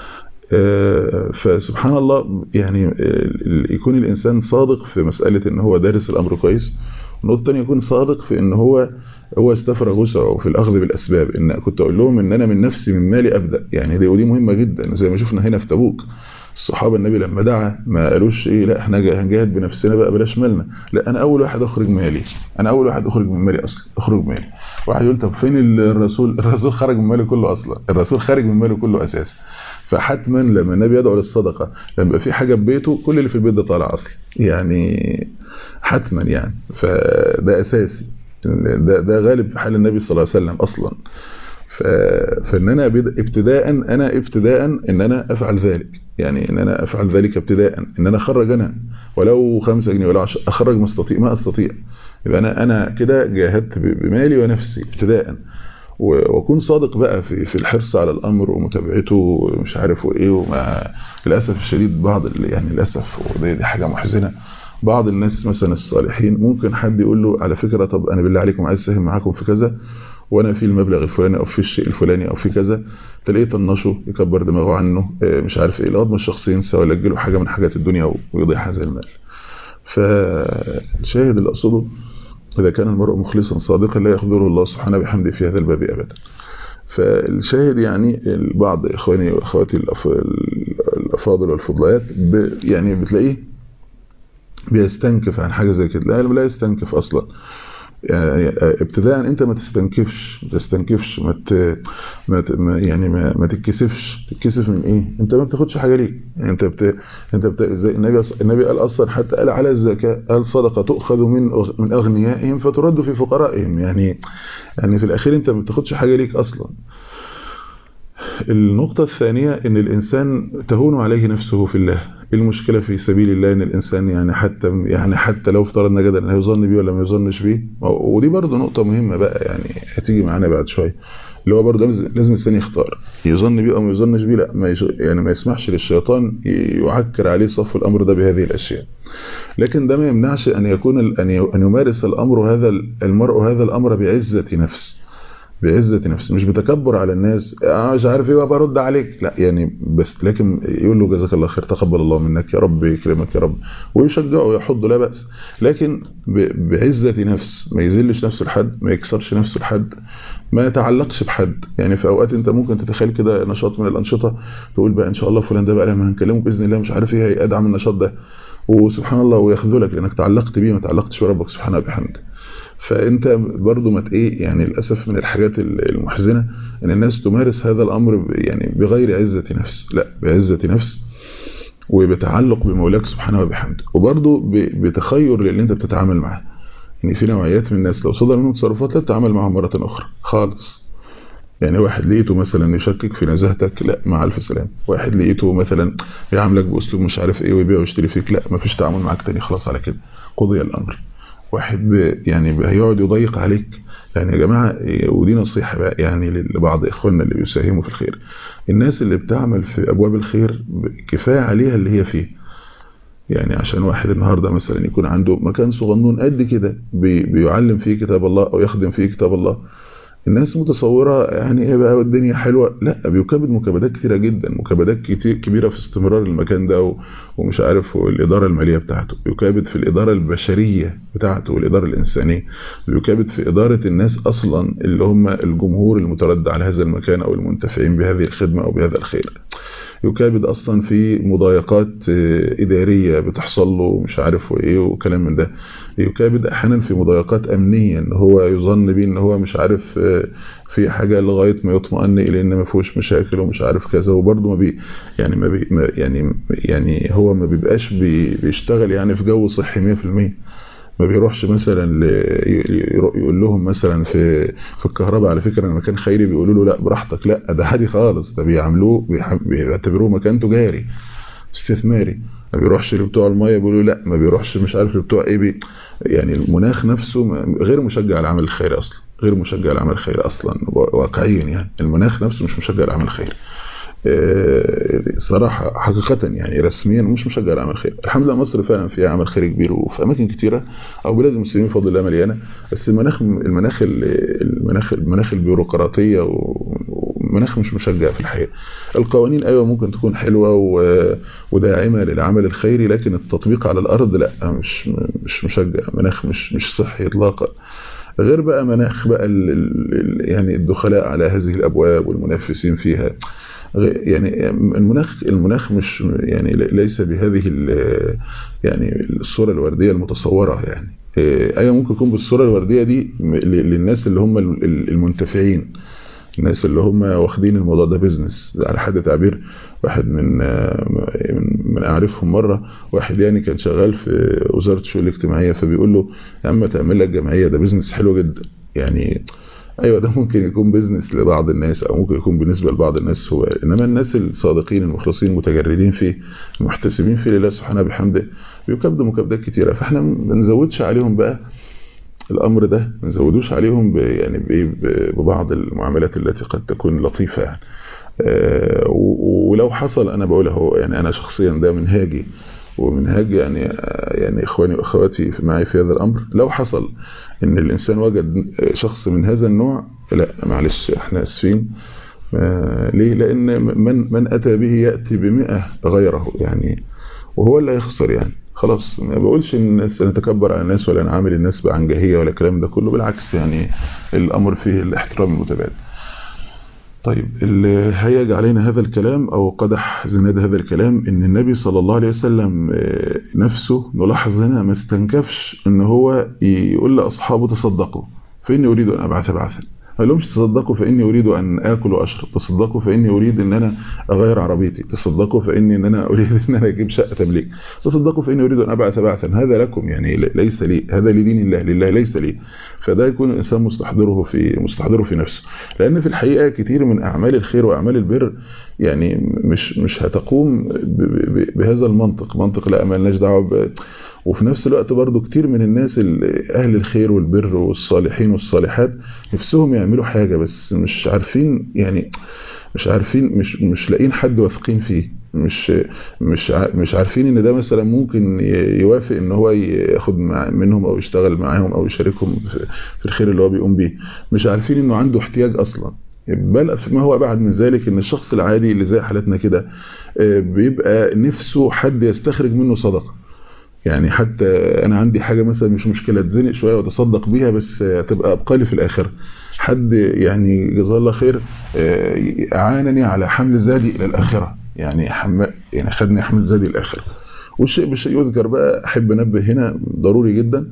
فسبحان الله يعني يكون الإنسان صادق في مسألة ان هو دارس الأمر كويس والنقطة الثانية يكون صادق في ان هو هو استفرغ وسعه في الأخذ بالأسباب ان كنت أقول لهم ان أنا من نفسي من مالي أبدأ يعني دي ودي مهمة جدا زي ما شفنا هنا في تبوك الصحابة النبي لما دعا ما قالوش ايه لا احنا هنجاهد بنفسنا بقى بلاش مالنا لا انا اول واحد اخرج مالي انا اول واحد اخرج من مالي اصلا اخرج مالي واحد يقول طب فين الرسول الرسول خرج من ماله كله اصلا الرسول خارج من ماله كله اساسا فحتما لما النبي يدعو للصدقة لما يبقى في حاجة في بيته كل اللي في البيت ده طالع اصلا يعني حتما يعني فده اساسي ده, ده غالب في حال النبي صلى الله عليه وسلم اصلا فان انا ابتداء انا ابتداء ان انا افعل ذلك يعني ان انا افعل ذلك ابتداء ان انا اخرج انا ولو خمسة جنيه ولا عشر اخرج ما استطيع ما استطيع يبقى انا انا كده جاهدت بمالي ونفسي ابتداء واكون صادق بقى في في الحرص على الامر ومتابعته ومش عارف وايه ومع للاسف الشديد بعض يعني للاسف ودي دي حاجه محزنه بعض الناس مثلا الصالحين ممكن حد يقول له على فكره طب انا بالله عليكم عايز اساهم معاكم في كذا وانا في المبلغ الفلاني او في الشيء الفلاني او في كذا تلاقيه طنشه يكبر دماغه عنه مش عارف ايه لغايه ما الشخص ينسى ولا يجيله حاجه من حاجات الدنيا ويضيع هذا المال فالشاهد اللي اقصده إذا كان المرء مخلصا صادقا لا يخذله الله سبحانه بحمده في هذا الباب أبدا فالشاهد يعني بعض إخواني وأخواتي الأفاضل والفضليات يعني بتلاقيه بيستنكف عن حاجة زي كده لا لا يستنكف أصلا يعني ابتداء انت ما تستنكفش ما تستنكفش ما, ت... ما, ت... ما يعني ما, ما تتكسفش تتكسف من ايه انت ما بتاخدش حاجه ليك يعني انت بت... انت بت... زي النبي النبي قال اصلا حتى قال على الزكاه قال صدقه تؤخذ من من اغنيائهم فترد في فقرائهم يعني يعني في الاخير انت ما بتاخدش حاجه ليك اصلا النقطة الثانية ان الانسان تهون عليه نفسه في الله المشكلة في سبيل الله ان الانسان يعني حتى يعني حتى لو افترضنا جدا انه يظن بيه ولا ما يظنش بيه ودي برضه نقطة مهمة بقى يعني هتيجي معانا بعد شوية اللي هو برضه لازم الانسان يختار يظن بيه او ما يظنش بيه لا ما يش... يعني ما يسمحش للشيطان يعكر عليه صف الامر ده بهذه الاشياء لكن ده ما يمنعش ان يكون ان ان يمارس الامر هذا المرء هذا الامر بعزة نفس بعزة نفس مش بتكبر على الناس مش عارف ايه برد عليك لا يعني بس لكن يقول له جزاك الله خير تقبل الله منك يا رب يكرمك يا رب ويشجعه ويحضه لا بأس لكن بعزة نفس ما يذلش نفسه لحد ما يكسرش نفسه لحد ما يتعلقش بحد يعني في اوقات انت ممكن تتخيل كده نشاط من الانشطه تقول بقى ان شاء الله فلان ده بقى لما هنكلمه باذن الله مش عارف ايه هيدعم النشاط ده وسبحان الله ويخذلك لانك تعلقت بيه ما تعلقتش بربك سبحانه وبحمده فانت برضو ما ايه يعني للاسف من الحاجات المحزنه ان الناس تمارس هذا الامر يعني بغير عزه نفس لا بعزه نفس وبتعلق بمولاك سبحانه وبحمده وبرضو بتخير للي انت بتتعامل معاه يعني في نوعيات من الناس لو صدر منهم تصرفات لا تتعامل معهم مره اخرى خالص يعني واحد لقيته مثلا يشكك في نزاهتك لا مع الف سلام واحد لقيته مثلا يعاملك باسلوب مش عارف ايه ويبيع ويشتري فيك لا مفيش تعامل معاك تاني خلاص على كده قضي الامر واحد يعني هيقعد يضيق عليك يعني يا جماعة ودي نصيحة بقى يعني لبعض إخواننا اللي بيساهموا في الخير الناس اللي بتعمل في أبواب الخير كفاية عليها اللي هي فيه يعني عشان واحد النهاردة مثلا يكون عنده مكان صغنون قد كده بي بيعلم فيه كتاب الله أو يخدم فيه كتاب الله الناس متصورة يعني ايه بقى والدنيا حلوة لا بيكابد مكابدات كتيرة جدا مكابدات كتير كبيرة في استمرار المكان ده ومش عارف الإدارة المالية بتاعته بيكابد في الإدارة البشرية بتاعته والإدارة الإنسانية بيكابد في إدارة الناس أصلا اللي هم الجمهور المتردد على هذا المكان أو المنتفعين بهذه الخدمة أو بهذا الخير يكابد اصلا في مضايقات اداريه بتحصل له مش عارف وايه وكلام من ده يكابد احيانا في مضايقات امنيه ان هو يظن بيه ان هو مش عارف في حاجه لغايه ما يطمئن الى ان ما فيهوش مشاكل ومش عارف كذا وبرده ما بي يعني ما بي يعني يعني هو ما بيبقاش بي بيشتغل يعني في جو صحي 100% ما بيروحش مثلا يقول لهم مثلا في في الكهرباء على فكره مكان خيري بيقولوا له لا براحتك لا ده عادي خالص ده بيعاملوه بيعتبروه مكان تجاري استثماري ما بيروحش لبتوع الميه بيقولوا لا ما بيروحش مش عارف لبتوع ايه بي يعني المناخ نفسه غير مشجع العمل الخيري اصلا غير مشجع العمل الخيري اصلا واقعيا يعني المناخ نفسه مش مشجع العمل الخيري صراحة حقيقة يعني رسميا مش مشجع العمل الخيري الحمد لله مصر فعلا فيها عمل خيري كبير وفي أماكن كتيرة أو بلاد المسلمين بفضل الله مليانة بس المناخ المناخ المناخ المناخ البيروقراطية ومناخ مش مشجع في الحقيقة القوانين أيوة ممكن تكون حلوة وداعمة للعمل الخيري لكن التطبيق على الأرض لا مش مش مشجع مناخ مش مش صحي إطلاقا غير بقى مناخ بقى يعني الدخلاء على هذه الأبواب والمنافسين فيها يعني المناخ المناخ مش يعني ليس بهذه يعني الصورة الوردية المتصورة يعني ايوه ممكن يكون بالصورة الوردية دي للناس اللي هم المنتفعين الناس اللي هم واخدين الموضوع ده بيزنس على حد تعبير واحد من من اعرفهم مره واحد يعني كان شغال في وزاره الشؤون الاجتماعيه فبيقول له يا عم تعمل لك جمعيه ده بيزنس حلو جدا يعني ايوه ده ممكن يكون بيزنس لبعض الناس او ممكن يكون بالنسبه لبعض الناس هو انما الناس الصادقين المخلصين المتجردين فيه المحتسبين فيه لله سبحانه بحمده بيكبدوا مكبدات كتيره فاحنا ما نزودش عليهم بقى الامر ده ما نزودوش عليهم يعني ببعض المعاملات التي قد تكون لطيفه يعني ولو حصل انا بقول اهو يعني انا شخصيا ده منهاجي ومنهاج يعني يعني اخواني واخواتي معي في هذا الامر لو حصل ان الانسان وجد شخص من هذا النوع لا معلش احنا اسفين ليه لان من من اتى به ياتي بمئة غيره يعني وهو اللي هيخسر يعني خلاص ما بقولش ان الناس نتكبر على الناس ولا نعامل الناس بعنجهيه ولا الكلام ده كله بالعكس يعني الامر فيه الاحترام المتبادل طيب اللي هيج علينا هذا الكلام أو قدح زناد هذا الكلام إن النبي صلى الله عليه وسلم نفسه نلاحظ هنا ما استنكفش إن هو يقول لأصحابه تصدقوا فإني أريد أن أبعث بعثا ما لهمش تصدقوا فإني أريد أن آكل وأشرب تصدقوا فإني أريد أن أنا أغير عربيتي تصدقوا فإني أن أنا أريد أن أنا أجيب شقة تمليك تصدقوا فإني أريد أن أبعث بعثا هذا لكم يعني ليس لي هذا لدين الله لله ليس لي فده يكون الإنسان مستحضره في مستحضره في نفسه لأن في الحقيقة كتير من أعمال الخير وأعمال البر يعني مش مش هتقوم بهذا المنطق منطق لا مالناش دعوه وفي نفس الوقت برضو كتير من الناس أهل الخير والبر والصالحين والصالحات نفسهم يعملوا حاجة بس مش عارفين يعني مش عارفين مش مش لاقيين حد واثقين فيه مش مش مش عارفين ان ده مثلا ممكن يوافق ان هو ياخد منهم او يشتغل معاهم او يشاركهم في الخير اللي هو بيقوم بيه مش عارفين انه عنده احتياج اصلا بل ما هو ابعد من ذلك ان الشخص العادي اللي زي حالتنا كده بيبقى نفسه حد يستخرج منه صدقه يعني حتى انا عندي حاجه مثلا مش مشكله اتزنق شويه واتصدق بيها بس تبقى ابقى لي في الاخره حد يعني جزاه الله خير اعانني على حمل زادي الى الاخره يعني حم... يعني خدني حمل زادي الاخره والشيء بالشيء يذكر بقى احب انبه هنا ضروري جدا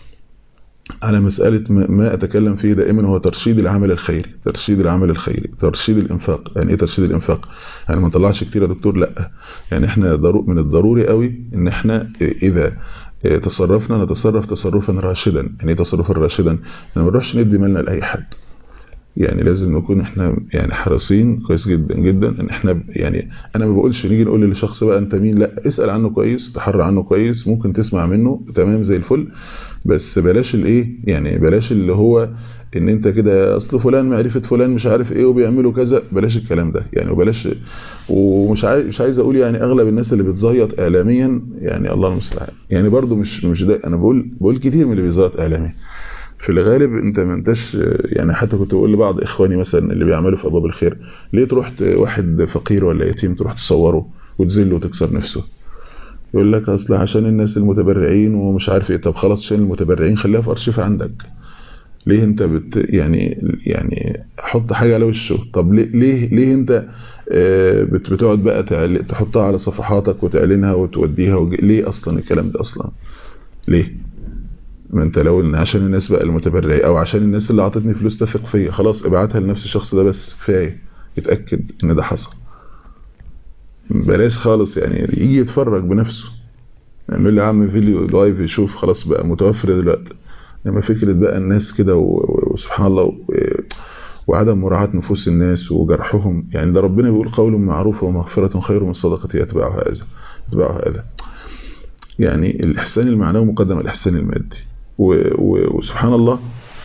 على مسألة ما أتكلم فيه دائما هو ترشيد العمل الخيري ترشيد العمل الخيري ترشيد الإنفاق يعني إيه ترشيد الإنفاق يعني ما نطلعش كتير يا دكتور لا يعني إحنا من الضروري قوي إن إحنا إذا تصرفنا نتصرف تصرفا راشدا يعني إيه تصرفا راشدا ما نروحش ندي مالنا لأي حد يعني لازم نكون احنا يعني حريصين كويس جدا جدا ان احنا يعني انا ما بقولش نيجي نقول للشخص بقى انت مين لا اسال عنه كويس تحرى عنه كويس ممكن تسمع منه تمام زي الفل بس بلاش الايه يعني بلاش اللي هو ان انت كده اصل فلان معرفه فلان مش عارف ايه وبيعملوا كذا بلاش الكلام ده يعني وبلاش ومش عايز مش عايز اقول يعني اغلب الناس اللي بتزيط اعلاميا يعني الله المستعان يعني برضو مش مش ده انا بقول بقول كتير من اللي بيزيط اعلاميا في الغالب انت ما انتش يعني حتى كنت بقول لبعض اخواني مثلا اللي بيعملوا في ابواب الخير ليه تروح واحد فقير ولا يتيم تروح تصوره وتذله وتكسر نفسه يقول لك اصل عشان الناس المتبرعين ومش عارف ايه طب خلاص عشان المتبرعين خليها في ارشيف عندك ليه انت بت يعني يعني حط حاجه على وشه طب ليه ليه, ليه انت بتقعد بقى تحطها على صفحاتك وتعلنها وتوديها وج... ليه اصلا الكلام ده اصلا ليه ما انت لو ان عشان الناس بقى المتبرعين او عشان الناس اللي عطتني فلوس تثق فيا خلاص ابعتها لنفس الشخص ده بس كفايه يتاكد ان ده حصل بلاش خالص يعني يجي يتفرج بنفسه يعمل لي يا عم فيديو لايف يشوف خلاص بقى متوفر دلوقتي لما فكرة بقى الناس كده وسبحان الله وعدم مراعاة نفوس الناس وجرحهم يعني ده ربنا بيقول قول معروف ومغفرة خير من صدقة يتبعها هذا يتبعها هذا يعني الإحسان المعنوي مقدم على الإحسان المادي وسبحان الله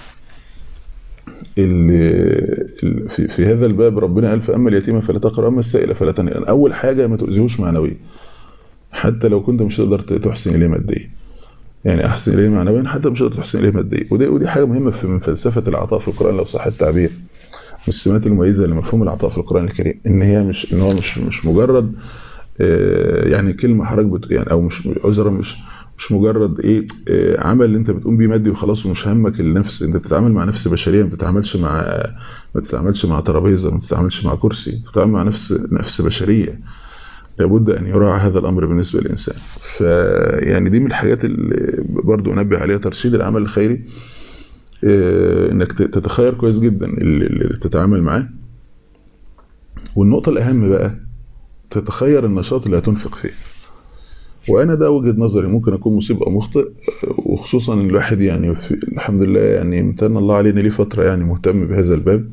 في, في هذا الباب ربنا قال فأما اليتيمة فلا تقرأ أما السائلة فلا تنهر أول حاجة ما تؤذيهوش معنويا حتى لو كنت مش تقدر تحسن إليه ماديا يعني أحسن إليه معنويا حتى مش تقدر تحسن إليه ماديا ودي, ودي حاجة مهمة في من فلسفة العطاء في القرآن لو صح التعبير من السمات المميزة لمفهوم العطاء في القرآن الكريم إن هي مش إن هو مش مش مجرد يعني كلمة حضرتك يعني أو مش عذرا مش مش مجرد ايه عمل اللي انت بتقوم بيه مادي وخلاص ومش همك النفس انت بتتعامل مع نفس بشريه ما بتتعاملش مع ما بتتعاملش مع ترابيزه ما بتتعاملش مع كرسي بتتعامل مع نفس نفس بشريه لابد ان يراعى هذا الامر بالنسبه للانسان فيعني دي من الحاجات اللي برضو انبه عليها ترشيد العمل الخيري انك تتخير كويس جدا اللي تتعامل معاه والنقطه الاهم بقى تتخير النشاط اللي هتنفق فيه وانا ده وجهه نظري ممكن اكون مصيب او مخطئ وخصوصا ان الواحد يعني الحمد لله يعني امتن الله علينا ليه فتره يعني مهتم بهذا الباب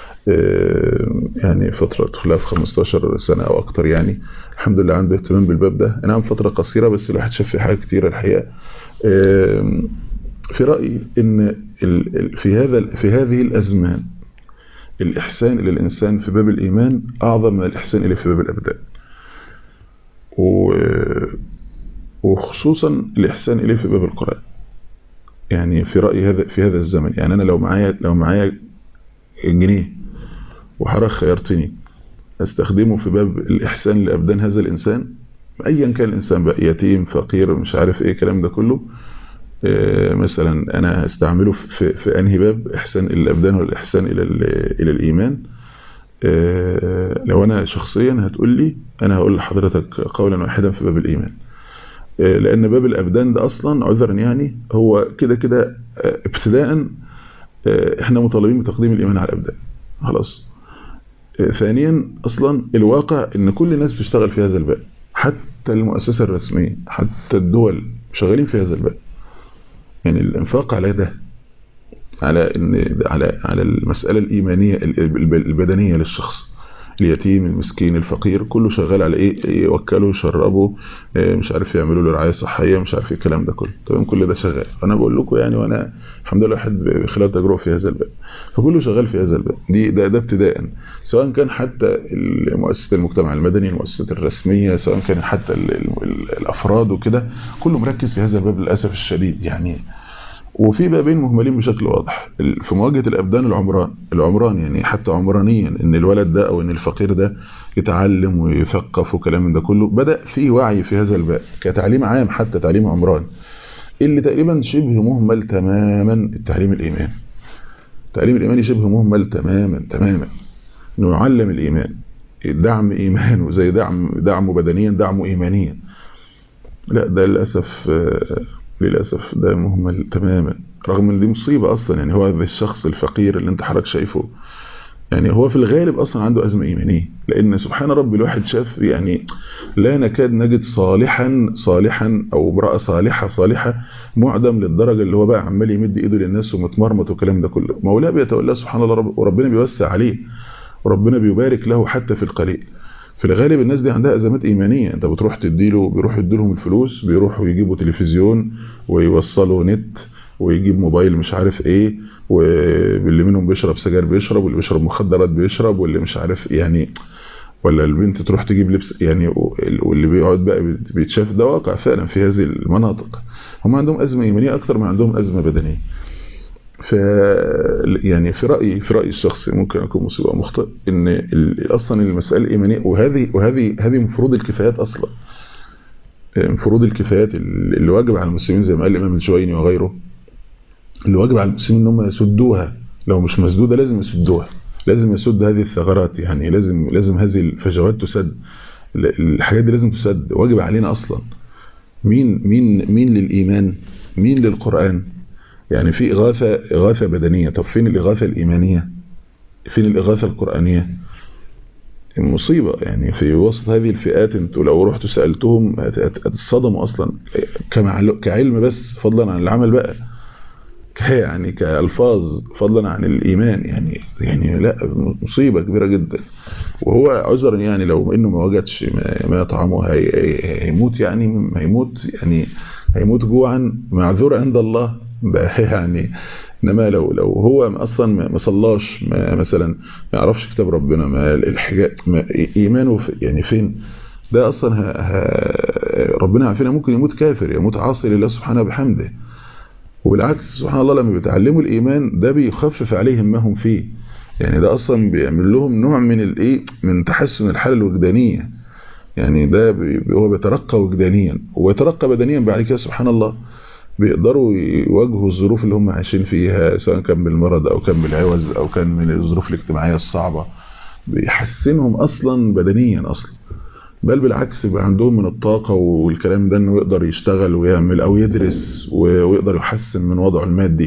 يعني فتره خلاف 15 سنه او اكتر يعني الحمد لله عنده اهتمام بالباب ده نعم فتره قصيره بس الواحد شاف فيه حاجات كتيره الحقيقه في رايي ان في هذا في هذه الازمان الاحسان الى الانسان في باب الايمان اعظم من الاحسان اليه في باب الابدان و وخصوصا الإحسان إليه في باب القرآن يعني في رأيي هذا في هذا الزمن يعني أنا لو معايا لو معايا جنيه وحضرتك خيرتني استخدمه في باب الإحسان لأبدان هذا الإنسان أيا كان الإنسان بقى يتيم فقير مش عارف إيه الكلام ده كله مثلا أنا هستعمله في, في أنهي باب إحسان الأبدان والإحسان إلى إلى الإيمان لو أنا شخصيا هتقول لي أنا هقول لحضرتك قولا واحدا في باب الإيمان لأن باب الأبدان ده أصلا عذرا يعني هو كده كده ابتداء احنا مطالبين بتقديم الإيمان على الأبدان خلاص ثانيا أصلا الواقع ان كل الناس بتشتغل في هذا الباب حتى المؤسسة الرسمية حتى الدول شغالين في هذا الباب يعني الانفاق على ده على ان على على المسألة الإيمانية البدنية للشخص اليتيم المسكين الفقير كله شغال على ايه يوكلوا يشربوا إيه مش عارف يعملوا له رعايه صحيه مش عارف ايه الكلام ده كله تمام كل ده شغال انا بقول لكم يعني وانا الحمد لله واحد خلال تجربه في هذا الباب فكله شغال في هذا الباب دي ده ده ابتداء سواء كان حتى مؤسسه المجتمع المدني المؤسسات الرسميه سواء كان حتى ال ال الافراد وكده كله مركز في هذا الباب للاسف الشديد يعني وفي بابين مهملين بشكل واضح في مواجهة الأبدان العمران العمران يعني حتى عمرانيا ان الولد ده او ان الفقير ده يتعلم ويثقف وكلام من ده كله بدأ في وعي في هذا الباب كتعليم عام حتى تعليم عمران اللي تقريبا شبه مهمل تماما التعليم الإيمان التعليم الإيماني شبه مهمل تماما تماما انه يعلم الإيمان دعم إيمانه زي دعم دعمه بدنيا دعمه إيمانيا لا ده للأسف للأسف ده مهمل تماما رغم ان دي مصيبة أصلا يعني هو هذا الشخص الفقير اللي انت حضرتك شايفه يعني هو في الغالب أصلا عنده أزمة إيمانية لأن سبحان ربي الواحد شاف يعني لا نكاد نجد صالحا صالحا أو امرأة صالحة صالحة معدم للدرجة اللي هو بقى عمال يمد إيده للناس ومتمرمط والكلام ده كله مولاه بيتولاه سبحان الله رب وربنا بيوسع عليه وربنا بيبارك له حتى في القليل في الغالب الناس دي عندها ازمات ايمانيه انت بتروح تديله بيروح يديلهم الفلوس بيروحوا يجيبوا تلفزيون ويوصلوا نت ويجيب موبايل مش عارف ايه واللي منهم بيشرب سجاير بيشرب واللي بيشرب مخدرات بيشرب واللي مش عارف يعني ولا البنت تروح تجيب لبس يعني واللي بيقعد بقى بيتشاف ده واقع فعلا في هذه المناطق هم عندهم ازمه ايمانيه اكثر من عندهم ازمه بدنيه ف يعني في رايي في رايي الشخصي ممكن اكون مصيب او مخطئ ان ال- اصلا المساله الايمانيه وهذه وهذه هذه من فروض الكفايات اصلا من فروض الكفايات اللي واجب على المسلمين زي ما قال الامام الجويني وغيره اللي واجب على المسلمين ان هم يسدوها لو مش مسدوده لازم يسدوها لازم يسد هذه الثغرات يعني لازم لازم هذه الفجوات تسد ال- الحاجات دي لازم تسد واجب علينا اصلا مين مين مين للايمان مين للقران يعني في إغاثة إغاثة بدنية طب فين الإغاثة الإيمانية فين الإغاثة القرآنية المصيبة يعني في وسط هذه الفئات انتوا لو رحتوا سألتهم هت- هت- هتتصدموا أصلا كمعلو- كعلم بس فضلا عن العمل بقى ك- يعني كألفاظ فضلا عن الإيمان يعني يعني لا مصيبة كبيرة جدا وهو عذرا يعني لو انه ما وجدش ما, ما يطعمه هي هي- هيموت يعني هيموت يعني هيموت جوعا معذور عند الله بقى يعني انما لو لو هو اصلا ما ما صلاش ما مثلا ما يعرفش كتاب ربنا ما الحاجات ما ايمانه في يعني فين ده اصلا ه ه ربنا عارفين ممكن يموت كافر يموت عاصي لله سبحانه بحمده وبالعكس سبحان الله لما بيتعلموا الايمان ده بيخفف عليهم ما هم فيه يعني ده اصلا بيعمل لهم نوع من الايه من تحسن الحاله الوجدانيه يعني ده بي هو بيترقى وجدانيا ويترقى بدنيا بعد كده سبحان الله بيقدروا يواجهوا الظروف اللي هم عايشين فيها سواء كان بالمرض او كان بالعوز او كان من الظروف الاجتماعيه الصعبه بيحسنهم اصلا بدنيا اصلا بل بالعكس يبقى عندهم من الطاقة والكلام ده انه يقدر يشتغل ويعمل او يدرس ويقدر يحسن من وضعه المادي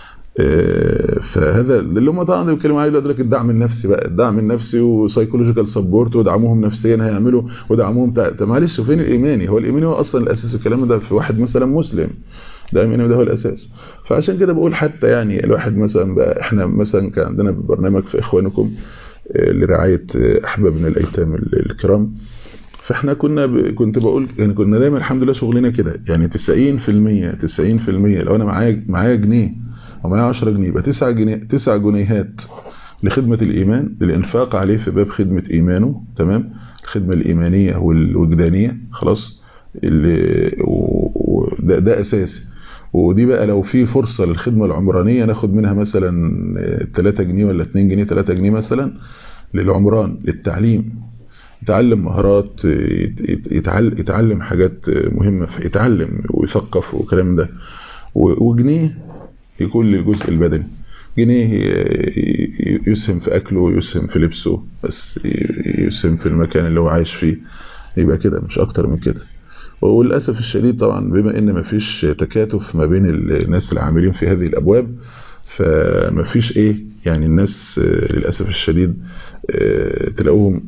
فهذا اللي هم طبعا بيتكلموا عليه لك الدعم النفسي بقى الدعم النفسي وسايكولوجيكال سبورت ودعمهم نفسيا هيعملوا ودعمهم طب معلش فين الايماني هو الايماني هو اصلا الاساس الكلام ده في واحد مثلا مسلم ده ايماني ده هو الاساس فعشان كده بقول حتى يعني الواحد مثلا بقى احنا مثلا كان عندنا برنامج في اخوانكم لرعايه احبابنا الايتام الكرام فاحنا كنا ب... كنت بقول يعني كنا دايما الحمد لله شغلنا كده يعني 90% 90% لو انا معايا معايا جنيه او معايا 10 جنيه يبقى 9 جنيه 9 جنيهات لخدمة الإيمان للإنفاق عليه في باب خدمة إيمانه تمام الخدمة الإيمانية والوجدانية خلاص اللي و... ده, ده أساسي ودي بقى لو في فرصة للخدمة العمرانية ناخد منها مثلا 3 جنيه ولا 2 جنيه 3 جنيه مثلا للعمران للتعليم يتعلم مهارات يتعلم, يتعلم حاجات مهمة يتعلم ويثقف وكلام ده وجنيه يكون للجزء البدني جنيه يسهم في أكله يسهم في لبسه بس يسهم في المكان اللي هو عايش فيه يبقى كده مش أكتر من كده وللأسف الشديد طبعا بما ان مفيش تكاتف ما بين الناس العاملين في هذه الأبواب فمفيش ايه يعني الناس للأسف الشديد تلاقوهم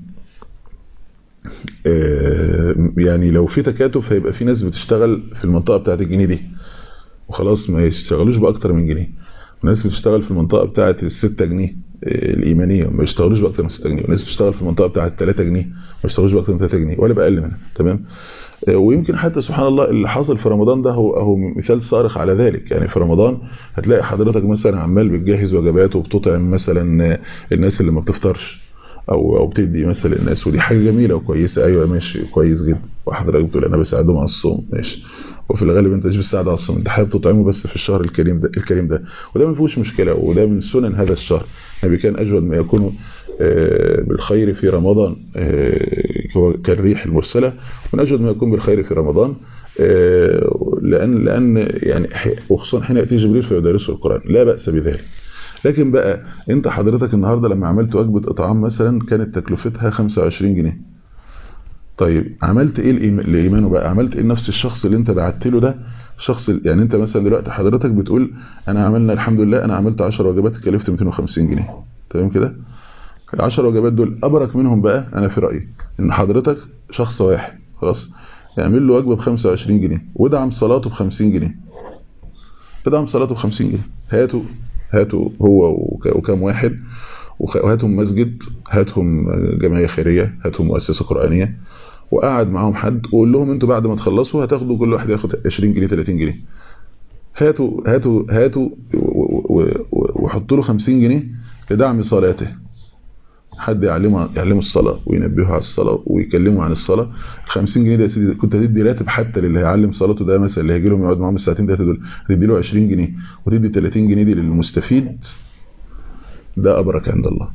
يعني لو في تكاتف هيبقى في ناس بتشتغل في المنطقة بتاعت الجنيه دي وخلاص ما يشتغلوش بأكتر من جنيه وناس بتشتغل في المنطقة بتاعت الستة جنيه الإيمانية ما يشتغلوش بأكتر من ستة جنيه وناس بتشتغل في المنطقة بتاعت 3 جنيه ما يشتغلوش بأكتر من 3 جنيه ولا بأقل منها تمام ويمكن حتى سبحان الله اللي حصل في رمضان ده هو هو مثال صارخ على ذلك يعني في رمضان هتلاقي حضرتك مثلا عمال بتجهز وجبات وبتطعم مثلا الناس اللي ما بتفطرش او او بتدي مثلا الناس ودي حاجه جميله وكويسه ايوه ماشي كويس جدا وحضرتك بتقول انا بساعدهم على الصوم ماشي وفي الغالب انت مش بتساعد على الصوم انت حابب تطعمه بس في الشهر الكريم ده الكريم ده وده ما فيهوش مشكله وده من سنن هذا الشهر النبي كان اجود ما يكون بالخير في رمضان هو كالريح المرسله ومن اجود ما يكون بالخير في رمضان لان لان يعني وخصوصا حين ياتي جبريل فيدرسه القران لا باس بذلك لكن بقى انت حضرتك النهارده لما عملت وجبه اطعام مثلا كانت تكلفتها 25 جنيه طيب عملت ايه لايمانه بقى عملت ايه نفس الشخص اللي انت بعت له ده شخص يعني انت مثلا دلوقتي حضرتك بتقول انا عملنا الحمد لله انا عملت 10 وجبات كلفت 250 جنيه تمام كده ال10 وجبات دول ابرك منهم بقى انا في رايي ان حضرتك شخص واحد خلاص يعمل له وجبه ب 25 جنيه وادعم صلاته ب 50 جنيه ادعم صلاته ب 50 جنيه هاتوا هاتوا هو وكم واحد وهاتهم مسجد هاتهم جمعيه خيريه هاتهم مؤسسه قرانيه وقعد معاهم حد وقول لهم انتوا بعد ما تخلصوا هتاخدوا كل واحد ياخد 20 جنيه 30 جنيه هاتوا هاتوا هاتوا وحطوا له 50 جنيه لدعم صلاته حد يعلمه يعلمه الصلاه وينبهه على الصلاه ويكلمه عن الصلاه 50 جنيه ده يا سيدي كنت هتدي راتب حتى للي هيعلم صلاته ده مثلا اللي هيجي لهم يقعد معاهم الساعتين ثلاثه دول هتدي له 20 جنيه وتدي 30 جنيه دي للمستفيد ده ابرك عند الله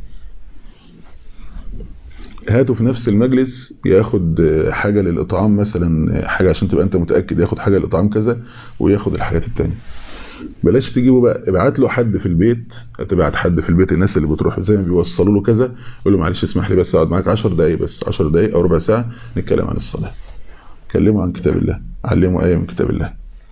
هاته في نفس المجلس ياخد حاجة للإطعام مثلا حاجة عشان تبقى أنت متأكد ياخد حاجة للإطعام كذا وياخد الحاجات التانية بلاش تجيبه بقى ابعت له حد في البيت تبعت حد في البيت الناس اللي بتروح زي ما بيوصلوا له كذا يقول له معلش اسمح لي بس اقعد معاك 10 دقايق بس 10 دقايق او ربع ساعه نتكلم عن الصلاه كلمه عن كتاب الله علمه ايه من كتاب الله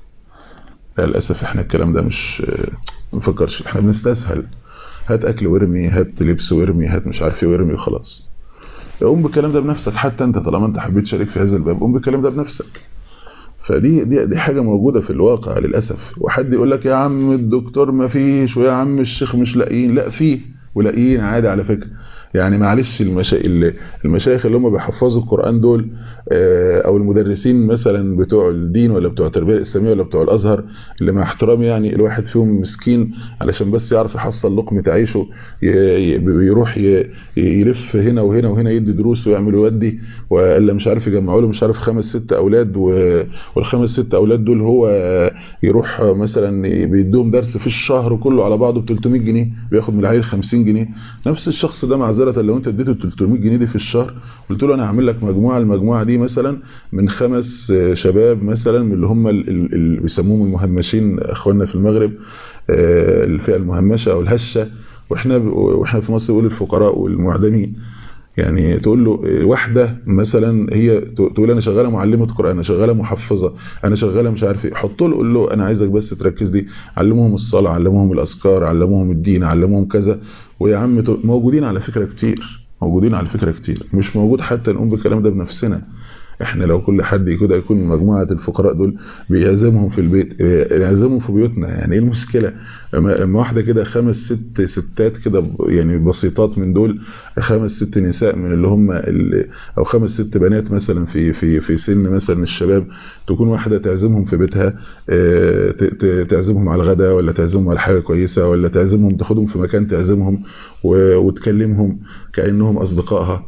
للاسف احنا الكلام ده مش ما نفكرش احنا بنستسهل هات اكل وارمي هات لبس وارمي هات مش عارف ايه وارمي وخلاص قوم بالكلام ده بنفسك حتى انت طالما انت حبيت تشارك في هذا الباب قوم بالكلام ده بنفسك فدي دي دي حاجه موجوده في الواقع للاسف وحد يقول لك يا عم الدكتور ما فيش ويا عم الشيخ مش لاقيين لا فيه ولاقيين عادي على فكره يعني معلش المشا... المشايخ اللي هم بيحفظوا القرآن دول او المدرسين مثلا بتوع الدين ولا بتوع التربية الإسلامية ولا بتوع الأزهر اللي مع احترامي يعني الواحد فيهم مسكين علشان بس يعرف يحصل لقمة عيشه بيروح يلف هنا وهنا وهنا يدي دروس ويعمل ويودي ولا مش عارف يجمعوا له مش عارف خمس ست أولاد والخمس ست أولاد دول هو يروح مثلا بيدوهم درس في الشهر كله على بعضه ب 300 جنيه بياخد من العيل 50 جنيه نفس الشخص ده معذرة لو انت اديته 300 جنيه دي في الشهر قلت له انا هعمل لك مجموعه المجموعه دي مثلا من خمس شباب مثلا من اللي هم اللي بيسموهم المهمشين اخواننا في المغرب الفئه المهمشه او الهشه واحنا واحنا في مصر بنقول الفقراء والمعدمين يعني تقول له واحده مثلا هي تقول انا شغاله معلمه قران انا شغاله محفظه انا شغاله مش عارف ايه حط له قول له انا عايزك بس تركز دي علموهم الصلاه علموهم الاذكار علموهم الدين علموهم كذا ويا عم موجودين على فكره كتير موجودين على فكره كتير مش موجود حتى نقوم بالكلام ده بنفسنا احنا لو كل حد كده يكون مجموعه الفقراء دول بيعزمهم في البيت يعزمهم في بيوتنا يعني ايه المشكله اما واحده كده خمس ست ستات كده يعني بسيطات من دول خمس ست نساء من اللي هم اللي او خمس ست بنات مثلا في في في سن مثلا الشباب تكون واحده تعزمهم في بيتها تعزمهم على الغداء ولا تعزمهم على حاجه كويسه ولا تعزمهم تاخدهم في مكان تعزمهم وتكلمهم كانهم اصدقائها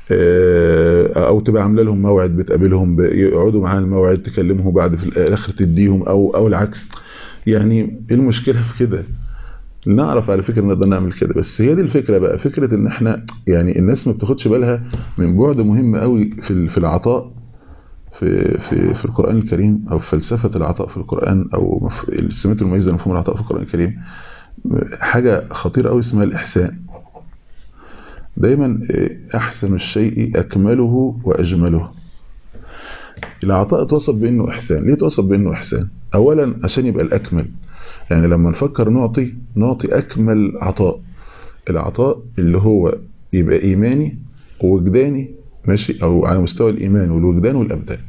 او تبقى عامله لهم موعد بتقابلهم يقعدوا معاها الموعد تكلمهم بعد في الاخر تديهم او او العكس يعني ايه المشكله في كده نعرف على فكره نقدر نعمل كده بس هي دي الفكره بقى فكره ان احنا يعني الناس ما بتاخدش بالها من بعد مهم قوي في في العطاء في في في القران الكريم او في فلسفه العطاء في القران او السمات المميزه لمفهوم العطاء في القران الكريم حاجه خطيره قوي اسمها الاحسان دايما احسن الشيء اكمله واجمله العطاء توصف بانه احسان ليه توصف بانه احسان اولا عشان يبقى الاكمل يعني لما نفكر نعطي نعطي اكمل عطاء العطاء اللي هو يبقى ايماني ووجداني ماشي او على مستوى الايمان والوجدان والابدان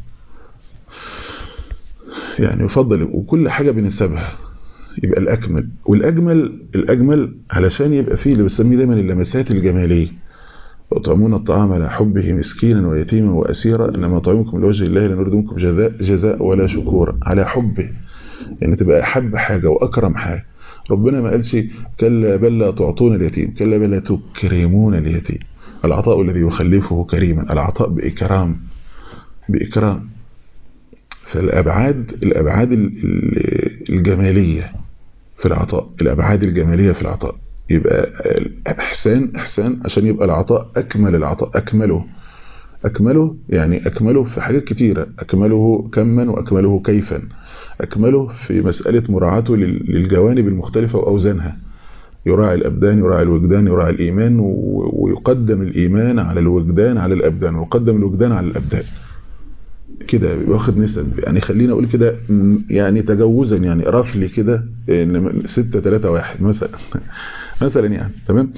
يعني يفضل وكل حاجه بنسبها يبقى الأكمل والأجمل الأجمل علشان يبقى فيه اللي بسميه دايما اللمسات الجمالية وطعمون الطعام على حبه مسكينا ويتيما وأسيرا إنما طعمكم لوجه الله لا نريد منكم جزاء, جزاء ولا شكورا على حبه يعني تبقى أحب حاجة وأكرم حاجة ربنا ما قالش كلا بل لا تعطون اليتيم كلا بل لا تكرمون اليتيم العطاء الذي يخلفه كريما العطاء بإكرام بإكرام فالأبعاد الأبعاد الجمالية في العطاء الأبعاد الجمالية في العطاء يبقى إحسان إحسان عشان يبقى العطاء أكمل العطاء أكمله أكمله يعني أكمله في حاجات كتيرة أكمله كما وأكمله كيفا أكمله في مسألة مراعاته للجوانب المختلفة وأوزانها يراعي الأبدان يراعي الوجدان يراعي الإيمان ويقدم الإيمان على الوجدان على الأبدان ويقدم الوجدان على الأبدان كده واخد نسب يعني خلينا اقول كده يعني تجوزا يعني رفلي كده ان 6 3 1 مثلا مثلا يعني تمام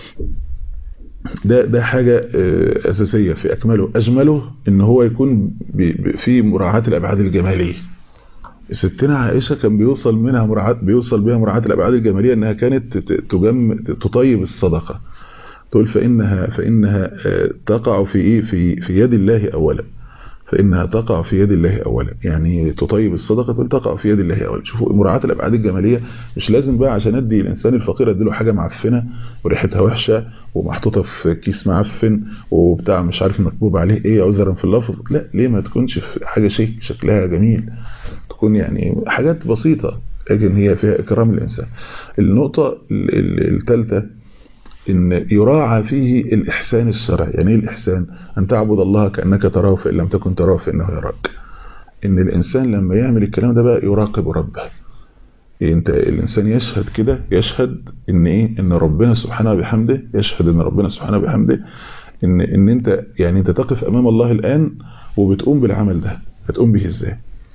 ده ده حاجة أساسية في أكمله أجمله إن هو يكون في مراعاة الأبعاد الجمالية ستنا عائشة كان بيوصل منها مراعاة بيوصل بها مراعاة الأبعاد الجمالية إنها كانت تجم تطيب الصدقة تقول فإنها فإنها تقع في إيه في في يد الله أولا فإنها تقع في يد الله أولا يعني تطيب الصدقة تقول تقع في يد الله أولا شوفوا مراعاة الأبعاد الجمالية مش لازم بقى عشان أدي الإنسان الفقير أديله حاجة معفنة وريحتها وحشة ومحطوطة في كيس معفن وبتاع مش عارف مكتوب عليه إيه عذرا في اللفظ لا ليه ما تكونش في حاجة شيء شكلها جميل تكون يعني حاجات بسيطة لكن هي فيها إكرام الإنسان النقطة الثالثة إن يراعى فيه الإحسان الشرعي يعني إيه الإحسان أن تعبد الله كأنك تراه فإن لم تكن تراه فإنه يراك إن الإنسان لما يعمل الكلام ده بقى يراقب ربه انت الانسان يشهد كده يشهد ان ايه ان ربنا سبحانه بحمده يشهد ان ربنا سبحانه بحمده ان ان انت يعني انت تقف امام الله الان وبتقوم بالعمل ده هتقوم به ازاي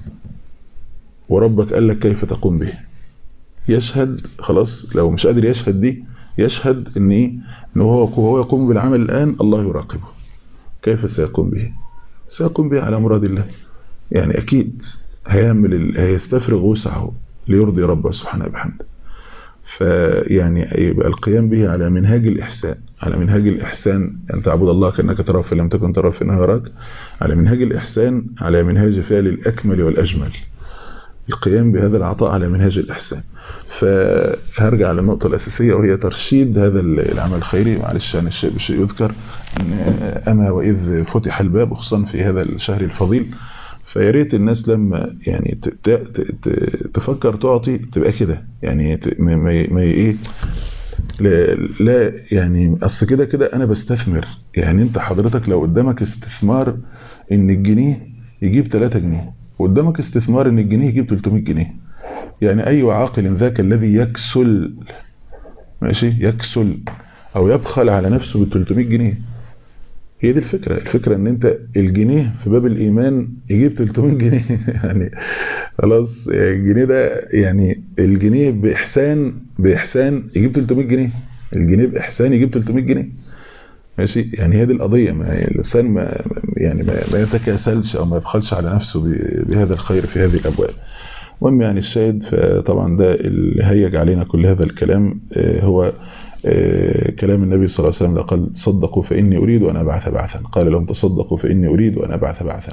وربك قال لك كيف تقوم به يشهد خلاص لو مش قادر يشهد دي يشهد ان ايه ان هو هو يقوم بالعمل الان الله يراقبه كيف سيقوم به سيقوم به على مراد الله يعني اكيد هيعمل ال... هيستفرغ وسعه ليرضي ربه سبحانه بحمده فيعني يبقى القيام به على منهاج الإحسان على منهاج الإحسان أن تعبد الله كأنك تراه فإن لم تكن تراه فإنه يراك على منهاج الإحسان على منهاج فعل الأكمل والأجمل القيام بهذا العطاء على منهاج الإحسان فهرجع للنقطة الأساسية وهي ترشيد هذا العمل الخيري معلش عن الشيء بشيء يذكر أن أما وإذ فتح الباب خصوصا في هذا الشهر الفضيل فيا ريت الناس لما يعني تفكر تعطي تبقى كده يعني ما ما ايه لا, لا يعني اصل كده كده انا بستثمر يعني انت حضرتك لو قدامك استثمار ان الجنيه يجيب 3 جنيه وقدامك استثمار ان الجنيه يجيب 300 جنيه يعني اي عاقل ذاك الذي يكسل ماشي يكسل او يبخل على نفسه ب 300 جنيه هي دي الفكرة الفكرة ان انت الجنيه في باب الايمان يجيب 300 جنيه يعني خلاص الجنيه ده يعني الجنيه باحسان باحسان يجيب 300 جنيه الجنيه باحسان يجيب 300 جنيه ماشي يعني هي دي القضية ما الانسان ما يعني ما, ما يتكاسلش او ما يبخلش على نفسه بهذا الخير في هذه الابواب المهم يعني الشاهد فطبعا ده اللي هيج علينا كل هذا الكلام هو كلام النبي صلى الله عليه وسلم قال تصدقوا فإني أريد أن أبعث بعثا قال لهم تصدقوا فإني أريد أن أبعث بعثا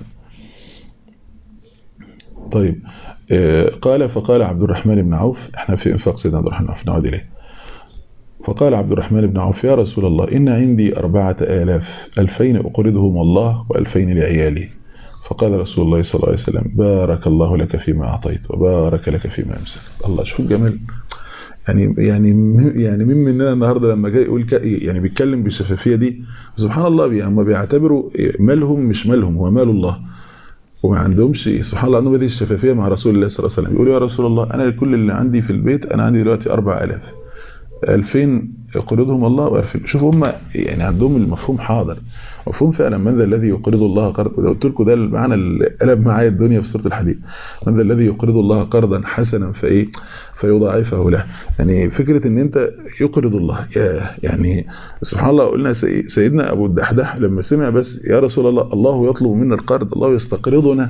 طيب قال فقال عبد الرحمن بن عوف احنا في انفاق سيدنا عبد الرحمن بن عوف نعود إليه فقال عبد الرحمن بن عوف يا رسول الله إن عندي أربعة آلاف ألفين أقرضهم الله وألفين لعيالي فقال رسول الله صلى الله عليه وسلم بارك الله لك فيما أعطيت وبارك لك فيما أمسكت الله شوف الجمال يعني يعني يعني مين مننا النهارده لما جاي يقول يعني بيتكلم بالشفافيه دي سبحان الله يعني هم بيعتبروا مالهم مش مالهم هو مال الله وما عندهمش سبحان الله عندهم هذه الشفافيه مع رسول الله صلى الله عليه وسلم يقولوا يا رسول الله انا كل اللي عندي في البيت انا عندي دلوقتي 4000 2000 يقرضهم الله و2000 شوفوا هم يعني عندهم المفهوم حاضر مفهوم فعلا من ذا الذي يقرض الله قرضا قلت لكم ده المعنى اللي قلب معايا الدنيا في سوره الحديد من ذا الذي يقرض الله قرضا حسنا فايه فيضاعفه له يعني فكره ان انت يقرض الله يعني سبحان الله قلنا سيدنا ابو الدحدح لما سمع بس يا رسول الله الله يطلب منا القرض الله يستقرضنا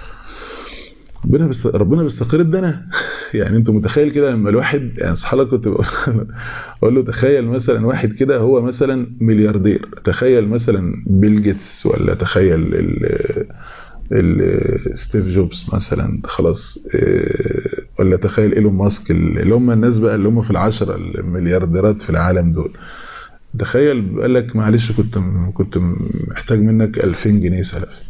ربنا بست... ربنا بيستقرض انا يعني انت متخيل كده لما الواحد يعني صحيح كنت بقول له تخيل مثلا واحد كده هو مثلا ملياردير تخيل مثلا بيل جيتس ولا تخيل ال... ال... ستيف جوبز مثلا خلاص ولا تخيل ايلون ماسك اللي هم الناس بقى اللي هم في العشرة المليارديرات في العالم دول تخيل قال لك معلش كنت كنت محتاج منك 2000 جنيه سلف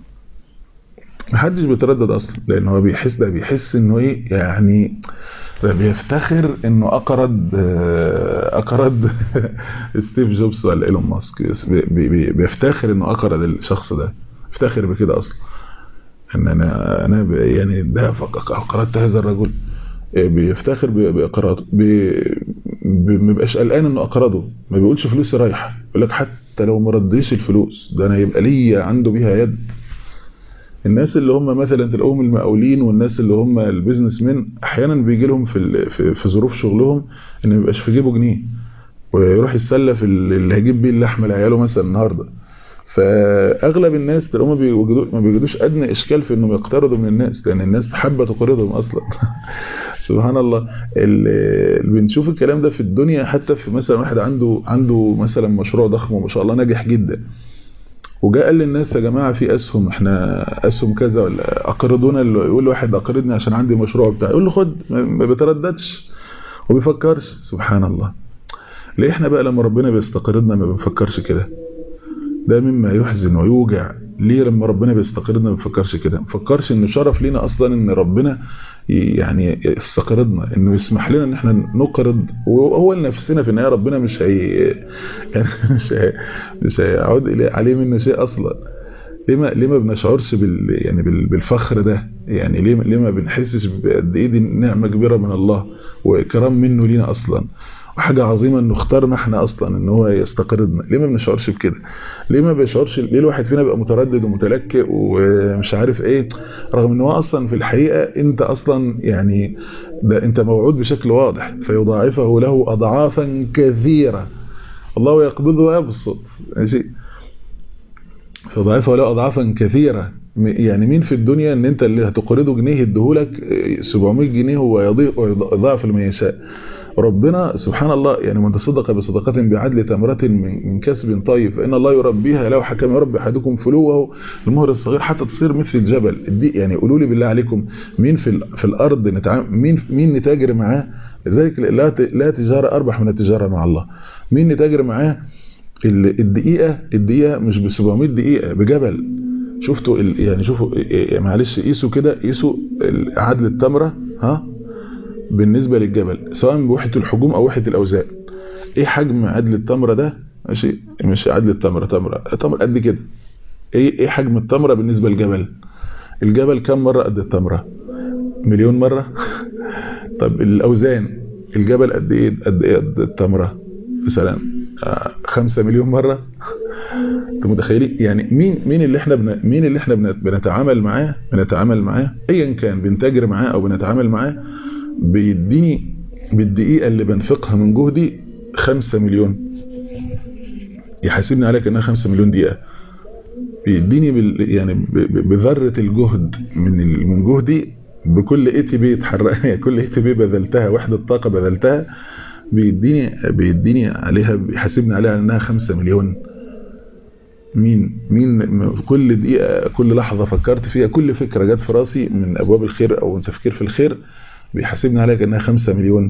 محدش بيتردد اصلا لان هو بيحس ده بيحس انه ايه يعني ده بيفتخر انه اقرض اقرض ستيف جوبز ولا ايلون ماسك بيفتخر انه اقرض الشخص ده يفتخر بكده اصلا ان انا انا يعني ده اقرضت هذا الرجل بيفتخر باقراضه ما بيبقاش قلقان انه اقرضه ما بيقولش فلوسي رايحه يقول لك حتى لو ما رديش الفلوس ده انا يبقى ليا عنده بيها يد الناس اللي هم مثلا تلاقوهم المقاولين والناس اللي هم البيزنس مان احيانا بيجي لهم في في, في ظروف شغلهم ان ما يبقاش في جيبه جنيه ويروح يتسلف اللي هيجيب بيه اللحمه لعياله مثلا النهارده فاغلب الناس تلاقوهم ما بيوجدوش ما بيوجدوش ادنى اشكال في انهم يقترضوا من الناس لان الناس حابه تقرضهم اصلا سبحان الله اللي بنشوف الكلام ده في الدنيا حتى في مثلا واحد عنده عنده مثلا مشروع ضخم وما شاء الله ناجح جدا وجاء قال للناس يا جماعه في اسهم احنا اسهم كذا ولا اقرضونا يقول واحد اقرضني عشان عندي مشروع بتاع يقول له خد ما بيترددش وبيفكرش سبحان الله ليه احنا بقى لما ربنا بيستقرضنا ما بنفكرش كده ده مما يحزن ويوجع ليه لما ربنا بيستقرضنا ما بنفكرش كده ما بنفكرش ان شرف لينا اصلا ان ربنا يعني يستقرضنا انه يسمح لنا ان احنا نقرض وهو لنفسنا في النهايه ربنا مش هي يعني مش هي مش هيعود عليه منه شيء اصلا ليه ما ليه ما بنشعرش بال يعني بالفخر ده يعني ليه ليه ما بنحسش بقد ايه دي نعمه كبيره من الله واكرام منه لينا اصلا وحاجة عظيمة انه اختارنا احنا اصلا ان هو يستقرضنا ليه ما بنشعرش بكده ليه ما بيشعرش ليه الواحد فينا بيبقى متردد ومتلكئ ومش عارف ايه رغم ان هو اصلا في الحقيقة انت اصلا يعني ده انت موعود بشكل واضح فيضاعفه له اضعافا كثيرة الله يقبض ويبسط ماشي فيضاعفه له اضعافا كثيرة يعني مين في الدنيا ان انت اللي هتقرضه جنيه يديهولك 700 جنيه هو يضاعف لمن يشاء ربنا سبحان الله يعني من تصدق بصدقة بعدل تمرة من كسب طيب فإن الله يربيها لو حكم يربي أحدكم فلوه المهر الصغير حتى تصير مثل الجبل دي يعني قولوا لي بالله عليكم مين في في الأرض نتعامل مين مين نتاجر معاه لذلك لا لا تجارة أربح من التجارة مع الله مين نتاجر معاه الدقيقة الدقيقة مش ب 700 دقيقة بجبل شفتوا يعني شوفوا معلش قيسوا كده قيسوا عدل التمرة ها بالنسبة للجبل سواء بوحدة الحجوم او وحدة الاوزان ايه حجم عدل التمرة ده ماشي مش عدل التمرة تمرة تمرة قد كده ايه ايه حجم التمرة بالنسبة للجبل الجبل كم مرة قد التمرة مليون مرة طب الاوزان الجبل قد ايه قد ايه قد التمرة مثلا خمسة مليون مرة انتوا متخيلين يعني مين مين اللي احنا بن مين اللي احنا بنتعامل معاه بنتعامل معاه ايا كان بنتاجر معاه او بنتعامل معاه بيديني بالدقيقة اللي بنفقها من جهدي خمسة مليون يحاسبني عليها كأنها خمسة مليون دقيقة بيديني بال يعني بذرة الجهد من من جهدي بكل اي تي بي اتحرق كل اي تي بي بذلتها وحدة طاقة بذلتها بيديني بيديني عليها بيحاسبني عليها انها خمسة مليون مين مين كل دقيقة كل لحظة فكرت فيها كل فكرة جت في راسي من ابواب الخير او تفكير في الخير بيحاسبني عليها كانها خمسة مليون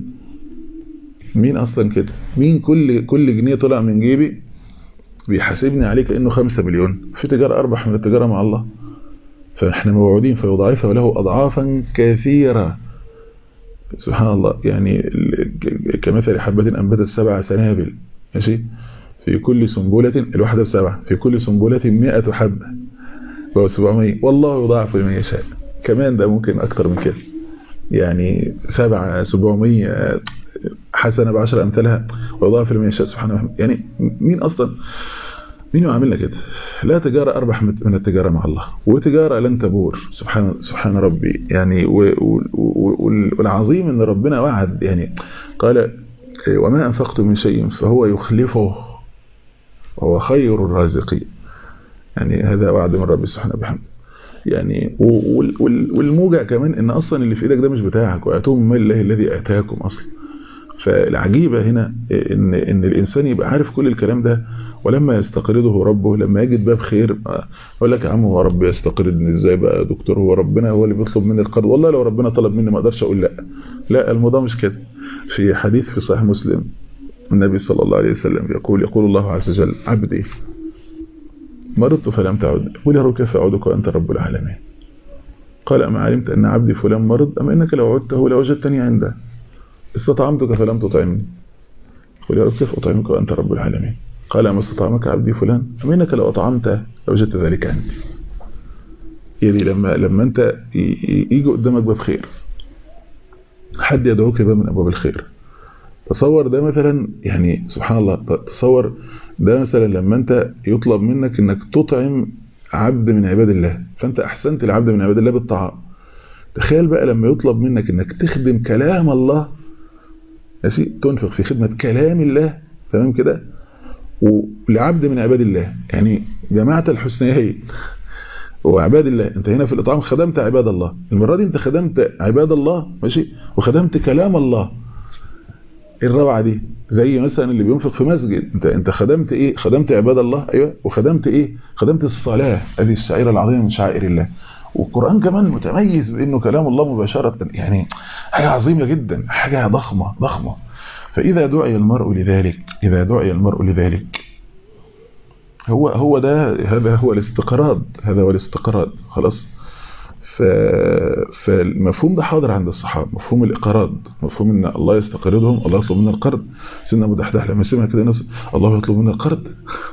مين اصلا كده مين كل كل جنيه طلع من جيبي بيحاسبني عليه كانه خمسة مليون في تجارة اربح من التجارة مع الله فاحنا موعودين فيضاعفها له اضعافا كثيرة سبحان الله يعني كمثل حبة انبتت سبع سنابل ماشي في كل سنبلة الواحدة بسبعة في كل سنبلة 100 حبة وهو 700 والله يضاعف لمن يشاء كمان ده ممكن اكتر من كده يعني سبعة 700 حسنة بعشر أمثالها ويضاعف لمن يشاء سبحانه يعني مين أصلا مين يعاملنا كده لا تجارة أربح من التجارة مع الله وتجارة لن تبور سبحان سبحان ربي يعني والعظيم أن ربنا وعد يعني قال وما أنفقت من شيء فهو يخلفه وهو خير الرازقين يعني هذا وعد من ربي سبحانه وبحمده يعني والموجع كمان ان اصلا اللي في ايدك ده مش بتاعك واتوم من مال الله الذي اتاكم اصلا فالعجيبة هنا ان ان الانسان يبقى عارف كل الكلام ده ولما يستقرضه ربه لما يجد باب خير يقول لك يا عم هو ربي يستقرضني ازاي بقى يا دكتور هو ربنا هو اللي بيطلب مني القرض والله لو ربنا طلب مني ما اقدرش اقول لا لا الموضوع مش كده في حديث في صحيح مسلم النبي صلى الله عليه وسلم يقول يقول الله عز وجل عبدي مرضت فلم تعد قل يا رب كيف أعودك وأنت رب العالمين قال أما علمت أن عبدي فلان مرض أما إنك لو عدته لوجدتني عنده استطعمتك فلم تطعمني قل يا رب كيف أطعمك وأنت رب العالمين قال أما استطعمك عبدي فلان أما إنك لو أطعمته لوجدت ذلك عندي يعني لما لما أنت يجي قدامك باب خير حد يدعوك باب من أبواب الخير تصور ده مثلا يعني سبحان الله تصور ده مثلا لما انت يطلب منك انك تطعم عبد من عباد الله فانت احسنت العبد من عباد الله بالطعام تخيل بقى لما يطلب منك انك تخدم كلام الله ماشي تنفق في خدمة كلام الله تمام كده ولعبد من عباد الله يعني جماعة الحسنيين وعباد الله انت هنا في الاطعام خدمت عباد الله المرة دي انت خدمت عباد الله ماشي وخدمت كلام الله ايه الروعه دي زي مثلا اللي بينفق في مسجد انت انت خدمت ايه خدمت عباد الله ايوه وخدمت ايه خدمت الصلاه هذه الشعيره العظيمه من شعائر الله والقران كمان متميز بانه كلام الله مباشره يعني حاجه عظيمه جدا حاجه ضخمه ضخمه فاذا دعي المرء لذلك اذا دعي المرء لذلك هو هو ده هذا هو الاستقراض هذا هو الاستقراض خلاص ف... فالمفهوم ده حاضر عند الصحابه مفهوم الاقراض مفهوم ان الله يستقرضهم الله يطلب منا القرض سيدنا ابو دحداح لما سمع كده ناس الله يطلب منا القرض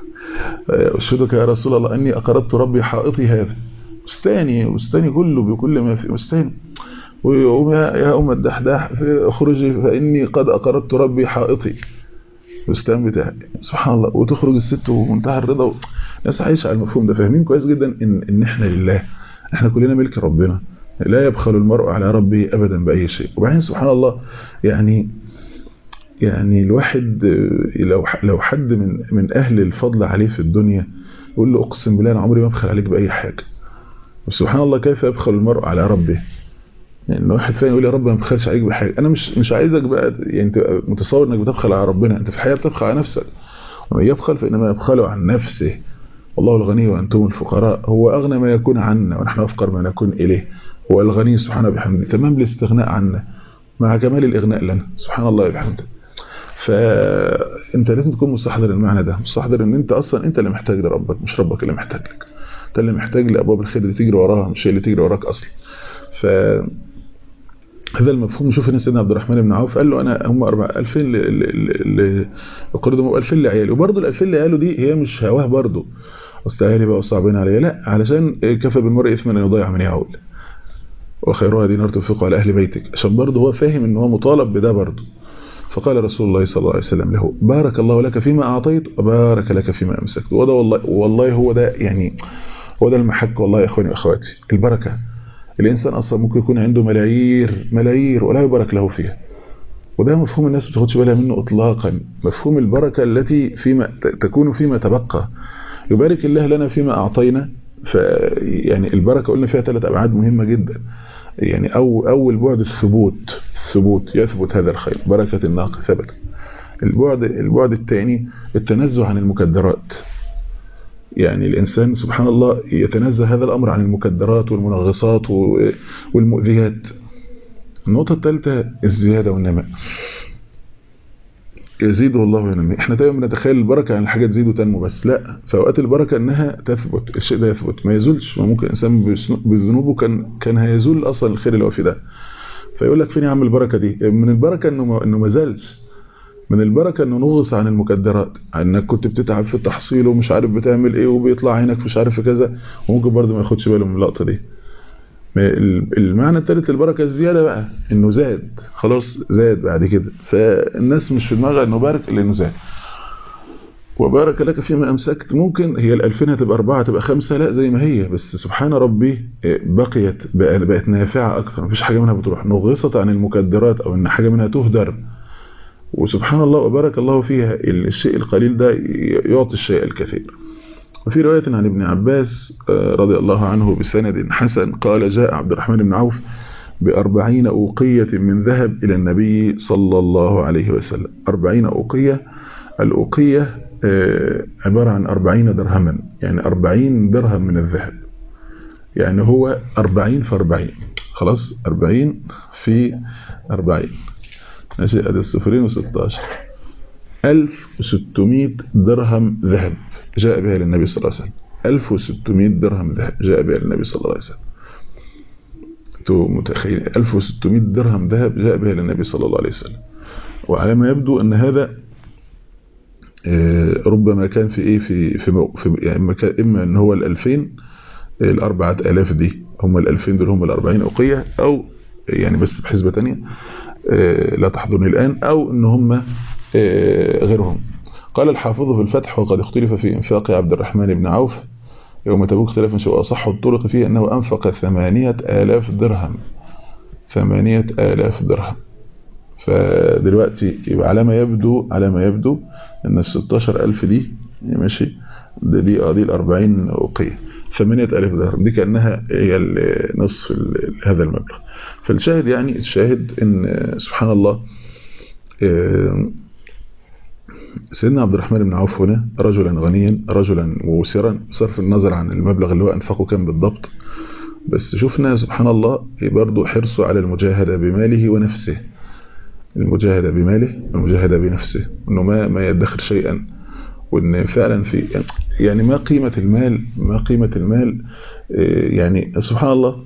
اشهدك يا رسول الله اني اقرضت ربي حائطي هذا مستاني مستاني كله بكل ما في مستاني ويقوم يا ام الدحداح اخرجي فاني قد اقرضت ربي حائطي البستان بتاعي سبحان الله وتخرج الست ومنتهى الرضا ناس عايشه على المفهوم ده فاهمين كويس جدا ان ان احنا لله احنا كلنا ملك ربنا لا يبخل المرء على ربه ابدا باي شيء وبعدين سبحان الله يعني يعني الواحد لو لو حد من من اهل الفضل عليه في الدنيا يقول له اقسم بالله انا عمري ما ابخل عليك باي حاجه وسبحان الله كيف يبخل المرء على ربه يعني واحد فاهم يقول يا رب ما بخلش عليك بحاجه انا مش مش عايزك بقى يعني تبقى متصور انك بتبخل على ربنا انت في الحقيقه بتبخل على نفسك ومن يبخل فانما يبخل عن نفسه والله الغني وانتم الفقراء هو اغنى ما يكون عنا ونحن افقر ما نكون اليه هو الغني سبحانه وبحمده تمام الاستغناء عنا مع كمال الاغناء لنا سبحان الله وبحمده فانت لازم تكون مستحضر المعنى ده مستحضر ان انت اصلا انت اللي محتاج لربك مش ربك اللي محتاج لك انت اللي محتاج لابواب الخير اللي تجري وراها مش هي اللي تجري وراك اصلا ف هذا المفهوم شوف ان سيدنا عبد الرحمن بن عوف قال له انا هم 2000 ل قرضهم 2000 لعيالي وبرضه ال 2000 لعياله دي هي مش هواه برضه اصل عيالي بقوا صعبين عليا لا علشان كفى بالمرء اثما ان يضيع من يعول وخيرها دينار تنفقه على اهل بيتك عشان برضه هو فاهم ان هو مطالب بده برضه فقال رسول الله صلى الله عليه وسلم له بارك الله لك فيما اعطيت وبارك لك فيما امسكت وده والله والله هو ده يعني هو ده المحك والله يا اخواني واخواتي البركه الإنسان أصلا ممكن يكون عنده ملايير ملايير ولا يبارك له فيها وده مفهوم الناس بتاخدش بالها منه إطلاقا مفهوم البركة التي فيما تكون فيما تبقى يبارك الله لنا فيما أعطينا ف يعني البركة قلنا فيها ثلاث أبعاد مهمة جدا يعني أو أول بعد الثبوت الثبوت يثبت هذا الخير بركة الناقة ثبت البعد البعد الثاني التنزه عن المكدرات يعني الإنسان سبحان الله يتنزه هذا الأمر عن المكدرات والمنغصات والمؤذيات النقطة الثالثة الزيادة والنماء يزيده الله وينمي احنا دايما بنتخيل البركة عن الحاجة تزيد وتنمو بس لا فأوقات البركة انها تثبت الشيء ده يثبت ما يزولش ما ممكن انسان بذنوبه كان كان هيزول اصلا الخير اللي هو فيه ده فيقول لك فين يا عم البركة دي من البركة انه انه ما زالش من البركة انه نغص عن المكدرات انك كنت بتتعب في التحصيل ومش عارف بتعمل ايه وبيطلع عينك مش عارف في كذا وممكن برضه ما ياخدش باله من اللقطة دي المعنى الثالث للبركة الزيادة بقى انه زاد خلاص زاد بعد كده فالناس مش في دماغها انه بارك الا انه زاد وبارك لك فيما امسكت ممكن هي الالفين هتبقى اربعة تبقى خمسة لا زي ما هي بس سبحان ربي بقيت بقت نافعة اكثر مفيش حاجة منها بتروح نغصت عن المكدرات او ان حاجة منها تهدر وسبحان الله وبارك الله فيها الشيء القليل ده يعطي الشيء الكثير وفي رواية عن ابن عباس رضي الله عنه بسند حسن قال جاء عبد الرحمن بن عوف بأربعين أوقية من ذهب إلى النبي صلى الله عليه وسلم أربعين أوقية الأوقية عبارة عن أربعين درهما يعني أربعين درهم من الذهب يعني هو أربعين في أربعين خلاص أربعين في أربعين ماشي ادي الصفرين وستاشر ألف وستمائة درهم ذهب جاء بها للنبي صلى الله عليه وسلم ألف وستمائة درهم ذهب جاء بها للنبي صلى الله عليه وسلم انتوا متخيلين ألف وستمائة درهم ذهب جاء بها للنبي صلى الله عليه وسلم وعلى ما يبدو أن هذا ربما كان في ايه في في, في يعني اما ان هو الألفين الأربعة آلاف دي هم الألفين دول هم الأربعين أوقية أو يعني بس بحسبة تانية لا تحضرني الآن أو إن هم غيرهم قال الحافظ في الفتح وقد اختلف في إنفاق عبد الرحمن بن عوف يوم تبوك اختلافا شو أصح الطرق فيه أنه أنفق ثمانية آلاف درهم ثمانية آلاف درهم فدلوقتي يبقى على ما يبدو على ما يبدو أن الستاشر ألف دي ماشي دي دي, دي الأربعين أوقية ثمانية ألف درهم دي كأنها هي نصف هذا المبلغ فالشاهد يعني الشاهد ان سبحان الله سيدنا عبد الرحمن بن عوف هنا رجلا غنيا رجلا موسرا بصرف النظر عن المبلغ اللي هو أنفقه كان بالضبط بس شفنا سبحان الله برضه حرصه على المجاهدة بماله ونفسه المجاهدة بماله والمجاهدة بنفسه انه ما ما يدخر شيئا وان فعلا في يعني ما قيمة المال ما قيمة المال يعني سبحان الله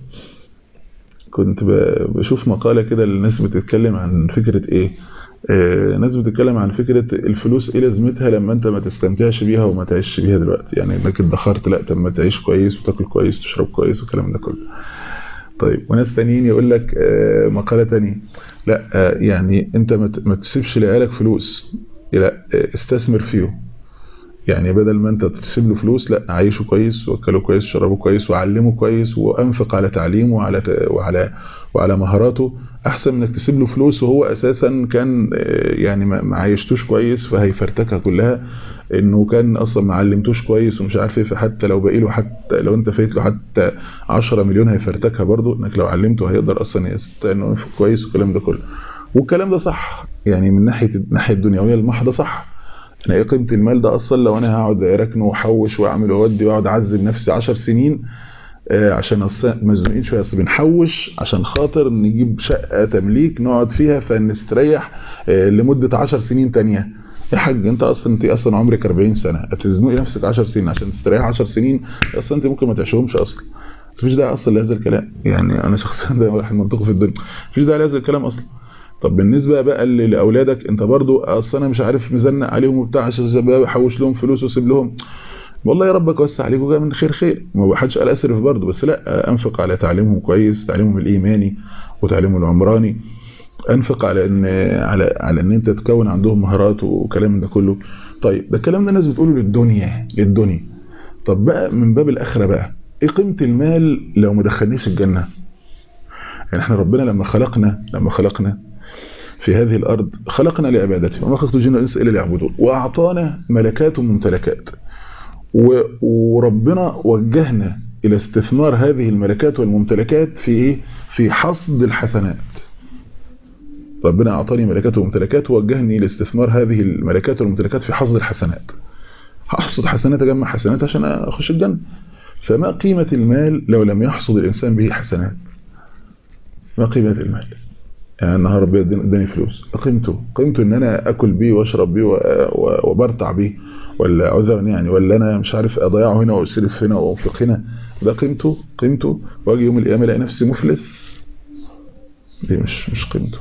كنت بشوف مقالة كده الناس بتتكلم عن فكرة ايه ناس بتتكلم عن فكرة الفلوس ايه لازمتها لما انت ما تستمتعش بيها وما تعيش بيها دلوقتي يعني انك ادخرت لا طب ما تعيش كويس وتاكل كويس وتشرب كويس والكلام ده كله طيب وناس تانيين يقول لك مقالة تانية لا يعني انت ما تسيبش لعيالك فلوس لا استثمر فيهم يعني بدل ما انت تسيب له فلوس لا عيشه كويس واكله كويس وشربه كويس وعلمه كويس وانفق على تعليمه وعلى وعلى وعلى مهاراته احسن من انك تسيب له فلوس وهو اساسا كان يعني ما عايشتوش كويس فهيفرتكها كلها انه كان اصلا ما علمتوش كويس ومش عارف ايه فحتى لو باقي له حتى لو انت فايت له حتى 10 مليون هيفرتكها برضه انك لو علمته هيقدر اصلا انه ينفق كويس والكلام ده كله والكلام ده صح يعني من ناحيه الناحيه الدنيويه المحضه صح انا ايه قيمه المال ده اصلا لو انا هقعد اركنه واحوش واعمل واودي واقعد اعذب نفسي 10 سنين عشان مزنوقين شويه اصل بنحوش عشان خاطر نجيب شقه تمليك نقعد فيها فنستريح لمده 10 سنين تانية يا حاج انت اصلا انت اصلا عمرك 40 سنه هتزنقي نفسك 10 سنين عشان تستريح 10 سنين اصلا انت ممكن ما تعيشهمش اصلا مفيش داعي اصلا لهذا الكلام يعني انا شخصيا ده واحد منطقي في الدنيا مفيش داعي لهذا الكلام اصلا طب بالنسبه بقى لاولادك انت برضو اصل انا مش عارف مزنق عليهم وبتاع عشان بحوش لهم فلوس واسيب لهم والله يا ربك وسع عليك وجاء من خير خير ما حدش قال اسرف برضه بس لا انفق على تعليمهم كويس تعليمهم الايماني وتعليمهم العمراني انفق على ان على على ان انت تكون عندهم مهارات وكلام ده كله طيب ده الكلام ده الناس بتقوله للدنيا للدنيا طب بقى من باب الاخره بقى ايه قيمه المال لو ما دخلنيش الجنه يعني احنا ربنا لما خلقنا لما خلقنا في هذه الارض خلقنا لعبادته وما خلقت الجن والانس الا ليعبدون واعطانا ملكات وممتلكات وربنا وجهنا الى استثمار هذه الملكات والممتلكات في ايه في حصد الحسنات ربنا اعطاني ملكات وممتلكات ووجهني لاستثمار هذه الملكات والممتلكات في حصد الحسنات هحصد حسنات اجمع حسنات عشان اخش الجنه فما قيمه المال لو لم يحصد الانسان به حسنات ما قيمه المال يعني النهار ربنا اداني فلوس قيمته قيمته ان انا اكل بيه واشرب بيه وبرتع بيه ولا عذرا يعني ولا انا مش عارف اضيعه هنا واسرف هنا وانفق هنا ده قيمته قيمته واجي يوم القيامه الاقي نفسي مفلس دي مش مش قيمته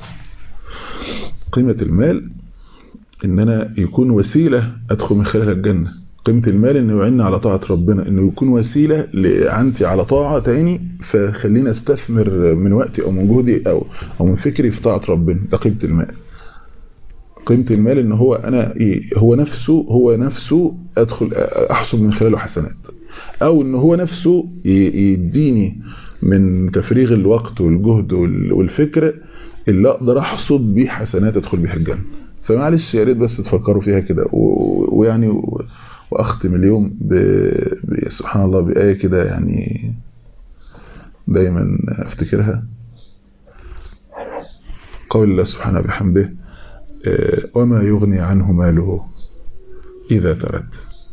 قيمه المال ان انا يكون وسيله ادخل من خلالها الجنه قيمه المال انه يعين على طاعه ربنا انه يكون وسيله لعنتي على طاعه تاني فخليني استثمر من وقتي او من جهدي او او من فكري في طاعه ربنا ده قيمه المال قيمة المال ان هو انا هو نفسه هو نفسه ادخل احصل من خلاله حسنات او ان هو نفسه يديني من تفريغ الوقت والجهد والفكر اللي اقدر احصد بيه حسنات ادخل بيها الجنة فمعلش يا ريت بس تفكروا فيها كده ويعني واختم اليوم ب... سبحان الله بآية كده يعني دايما افتكرها قول الله سبحانه بحمده وما يغني عنه ماله إذا ترد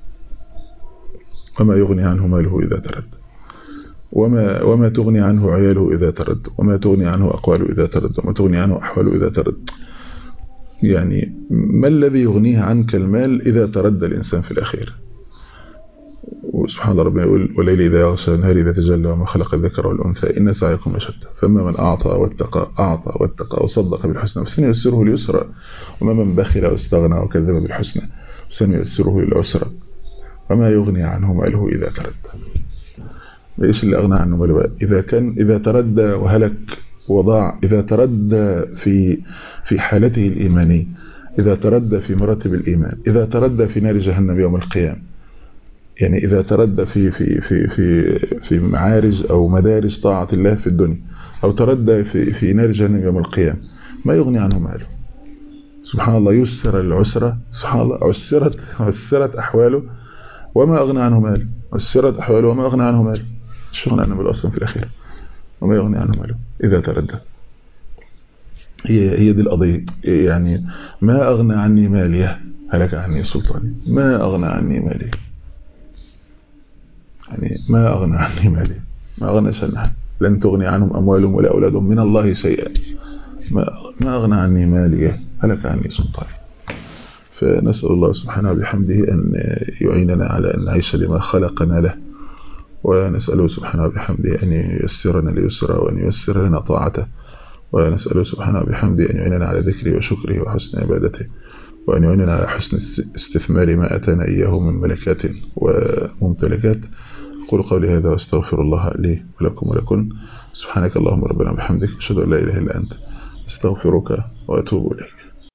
وما يغني عنه ماله إذا ترد وما, وما تغني عنه عياله إذا ترد وما تغني عنه أقواله إذا ترد وما تغني عنه أحواله إذا ترد يعني ما الذي يغنيه عنك المال إذا ترد الإنسان في الأخير وسبحان الله ربنا يقول والليل إذا يغشى النهار إذا تجلى وما خلق الذكر والأنثى إن سعيكم لشتى فأما من أعطى واتقى أعطى واتقى وصدق بالحسنى فسنيسره ليسرى وما من بخل واستغنى وكذب بالحسنى فسنيسره للعسرى وما يغني عنه ماله إذا تردى ايش اللي أغنى عنه ماله إذا كان إذا تردى وهلك وضاع إذا تردى في في حالته الإيمانية إذا تردى في مراتب الإيمان إذا تردى في نار جهنم يوم القيامة يعني إذا تردى في في في في في معارج أو مدارج طاعة الله في الدنيا أو تردى في في نار جهنم يوم القيامة ما يغني عنه ماله سبحان الله يسر العسرة سبحان الله عسرت عسرت أحواله وما أغنى عنه ماله عسرت أحواله وما أغنى عنه ماله شو أغنى عنه ماله أصلا في الأخير وما يغني عنه ماله إذا تردى هي هي دي القضية يعني ما أغنى عني مالية هلك عني سلطاني ما أغنى عني مالية يعني ما أغنى عني مالي ما أغنى سنة لن تغني عنهم أموالهم ولا أولادهم من الله شيئا ما ما أغنى عني مالي هلك عني سلطاني فنسأل الله سبحانه وبحمده أن يعيننا على أن نعيش لما خلقنا له ونسأله سبحانه وبحمده أن ييسرنا اليسرى وأن ييسر لنا طاعته ونسأله سبحانه وبحمده أن يعيننا على ذكره وشكره وحسن عبادته وأن يعيننا على حسن استثمار ما أتانا إياه من ملكات وممتلكات أقول قولي هذا واستغفر الله لي ولكم ولكم سبحانك اللهم ربنا وبحمدك أشهد أن لا إله إلا أنت استغفرك وأتوب إليك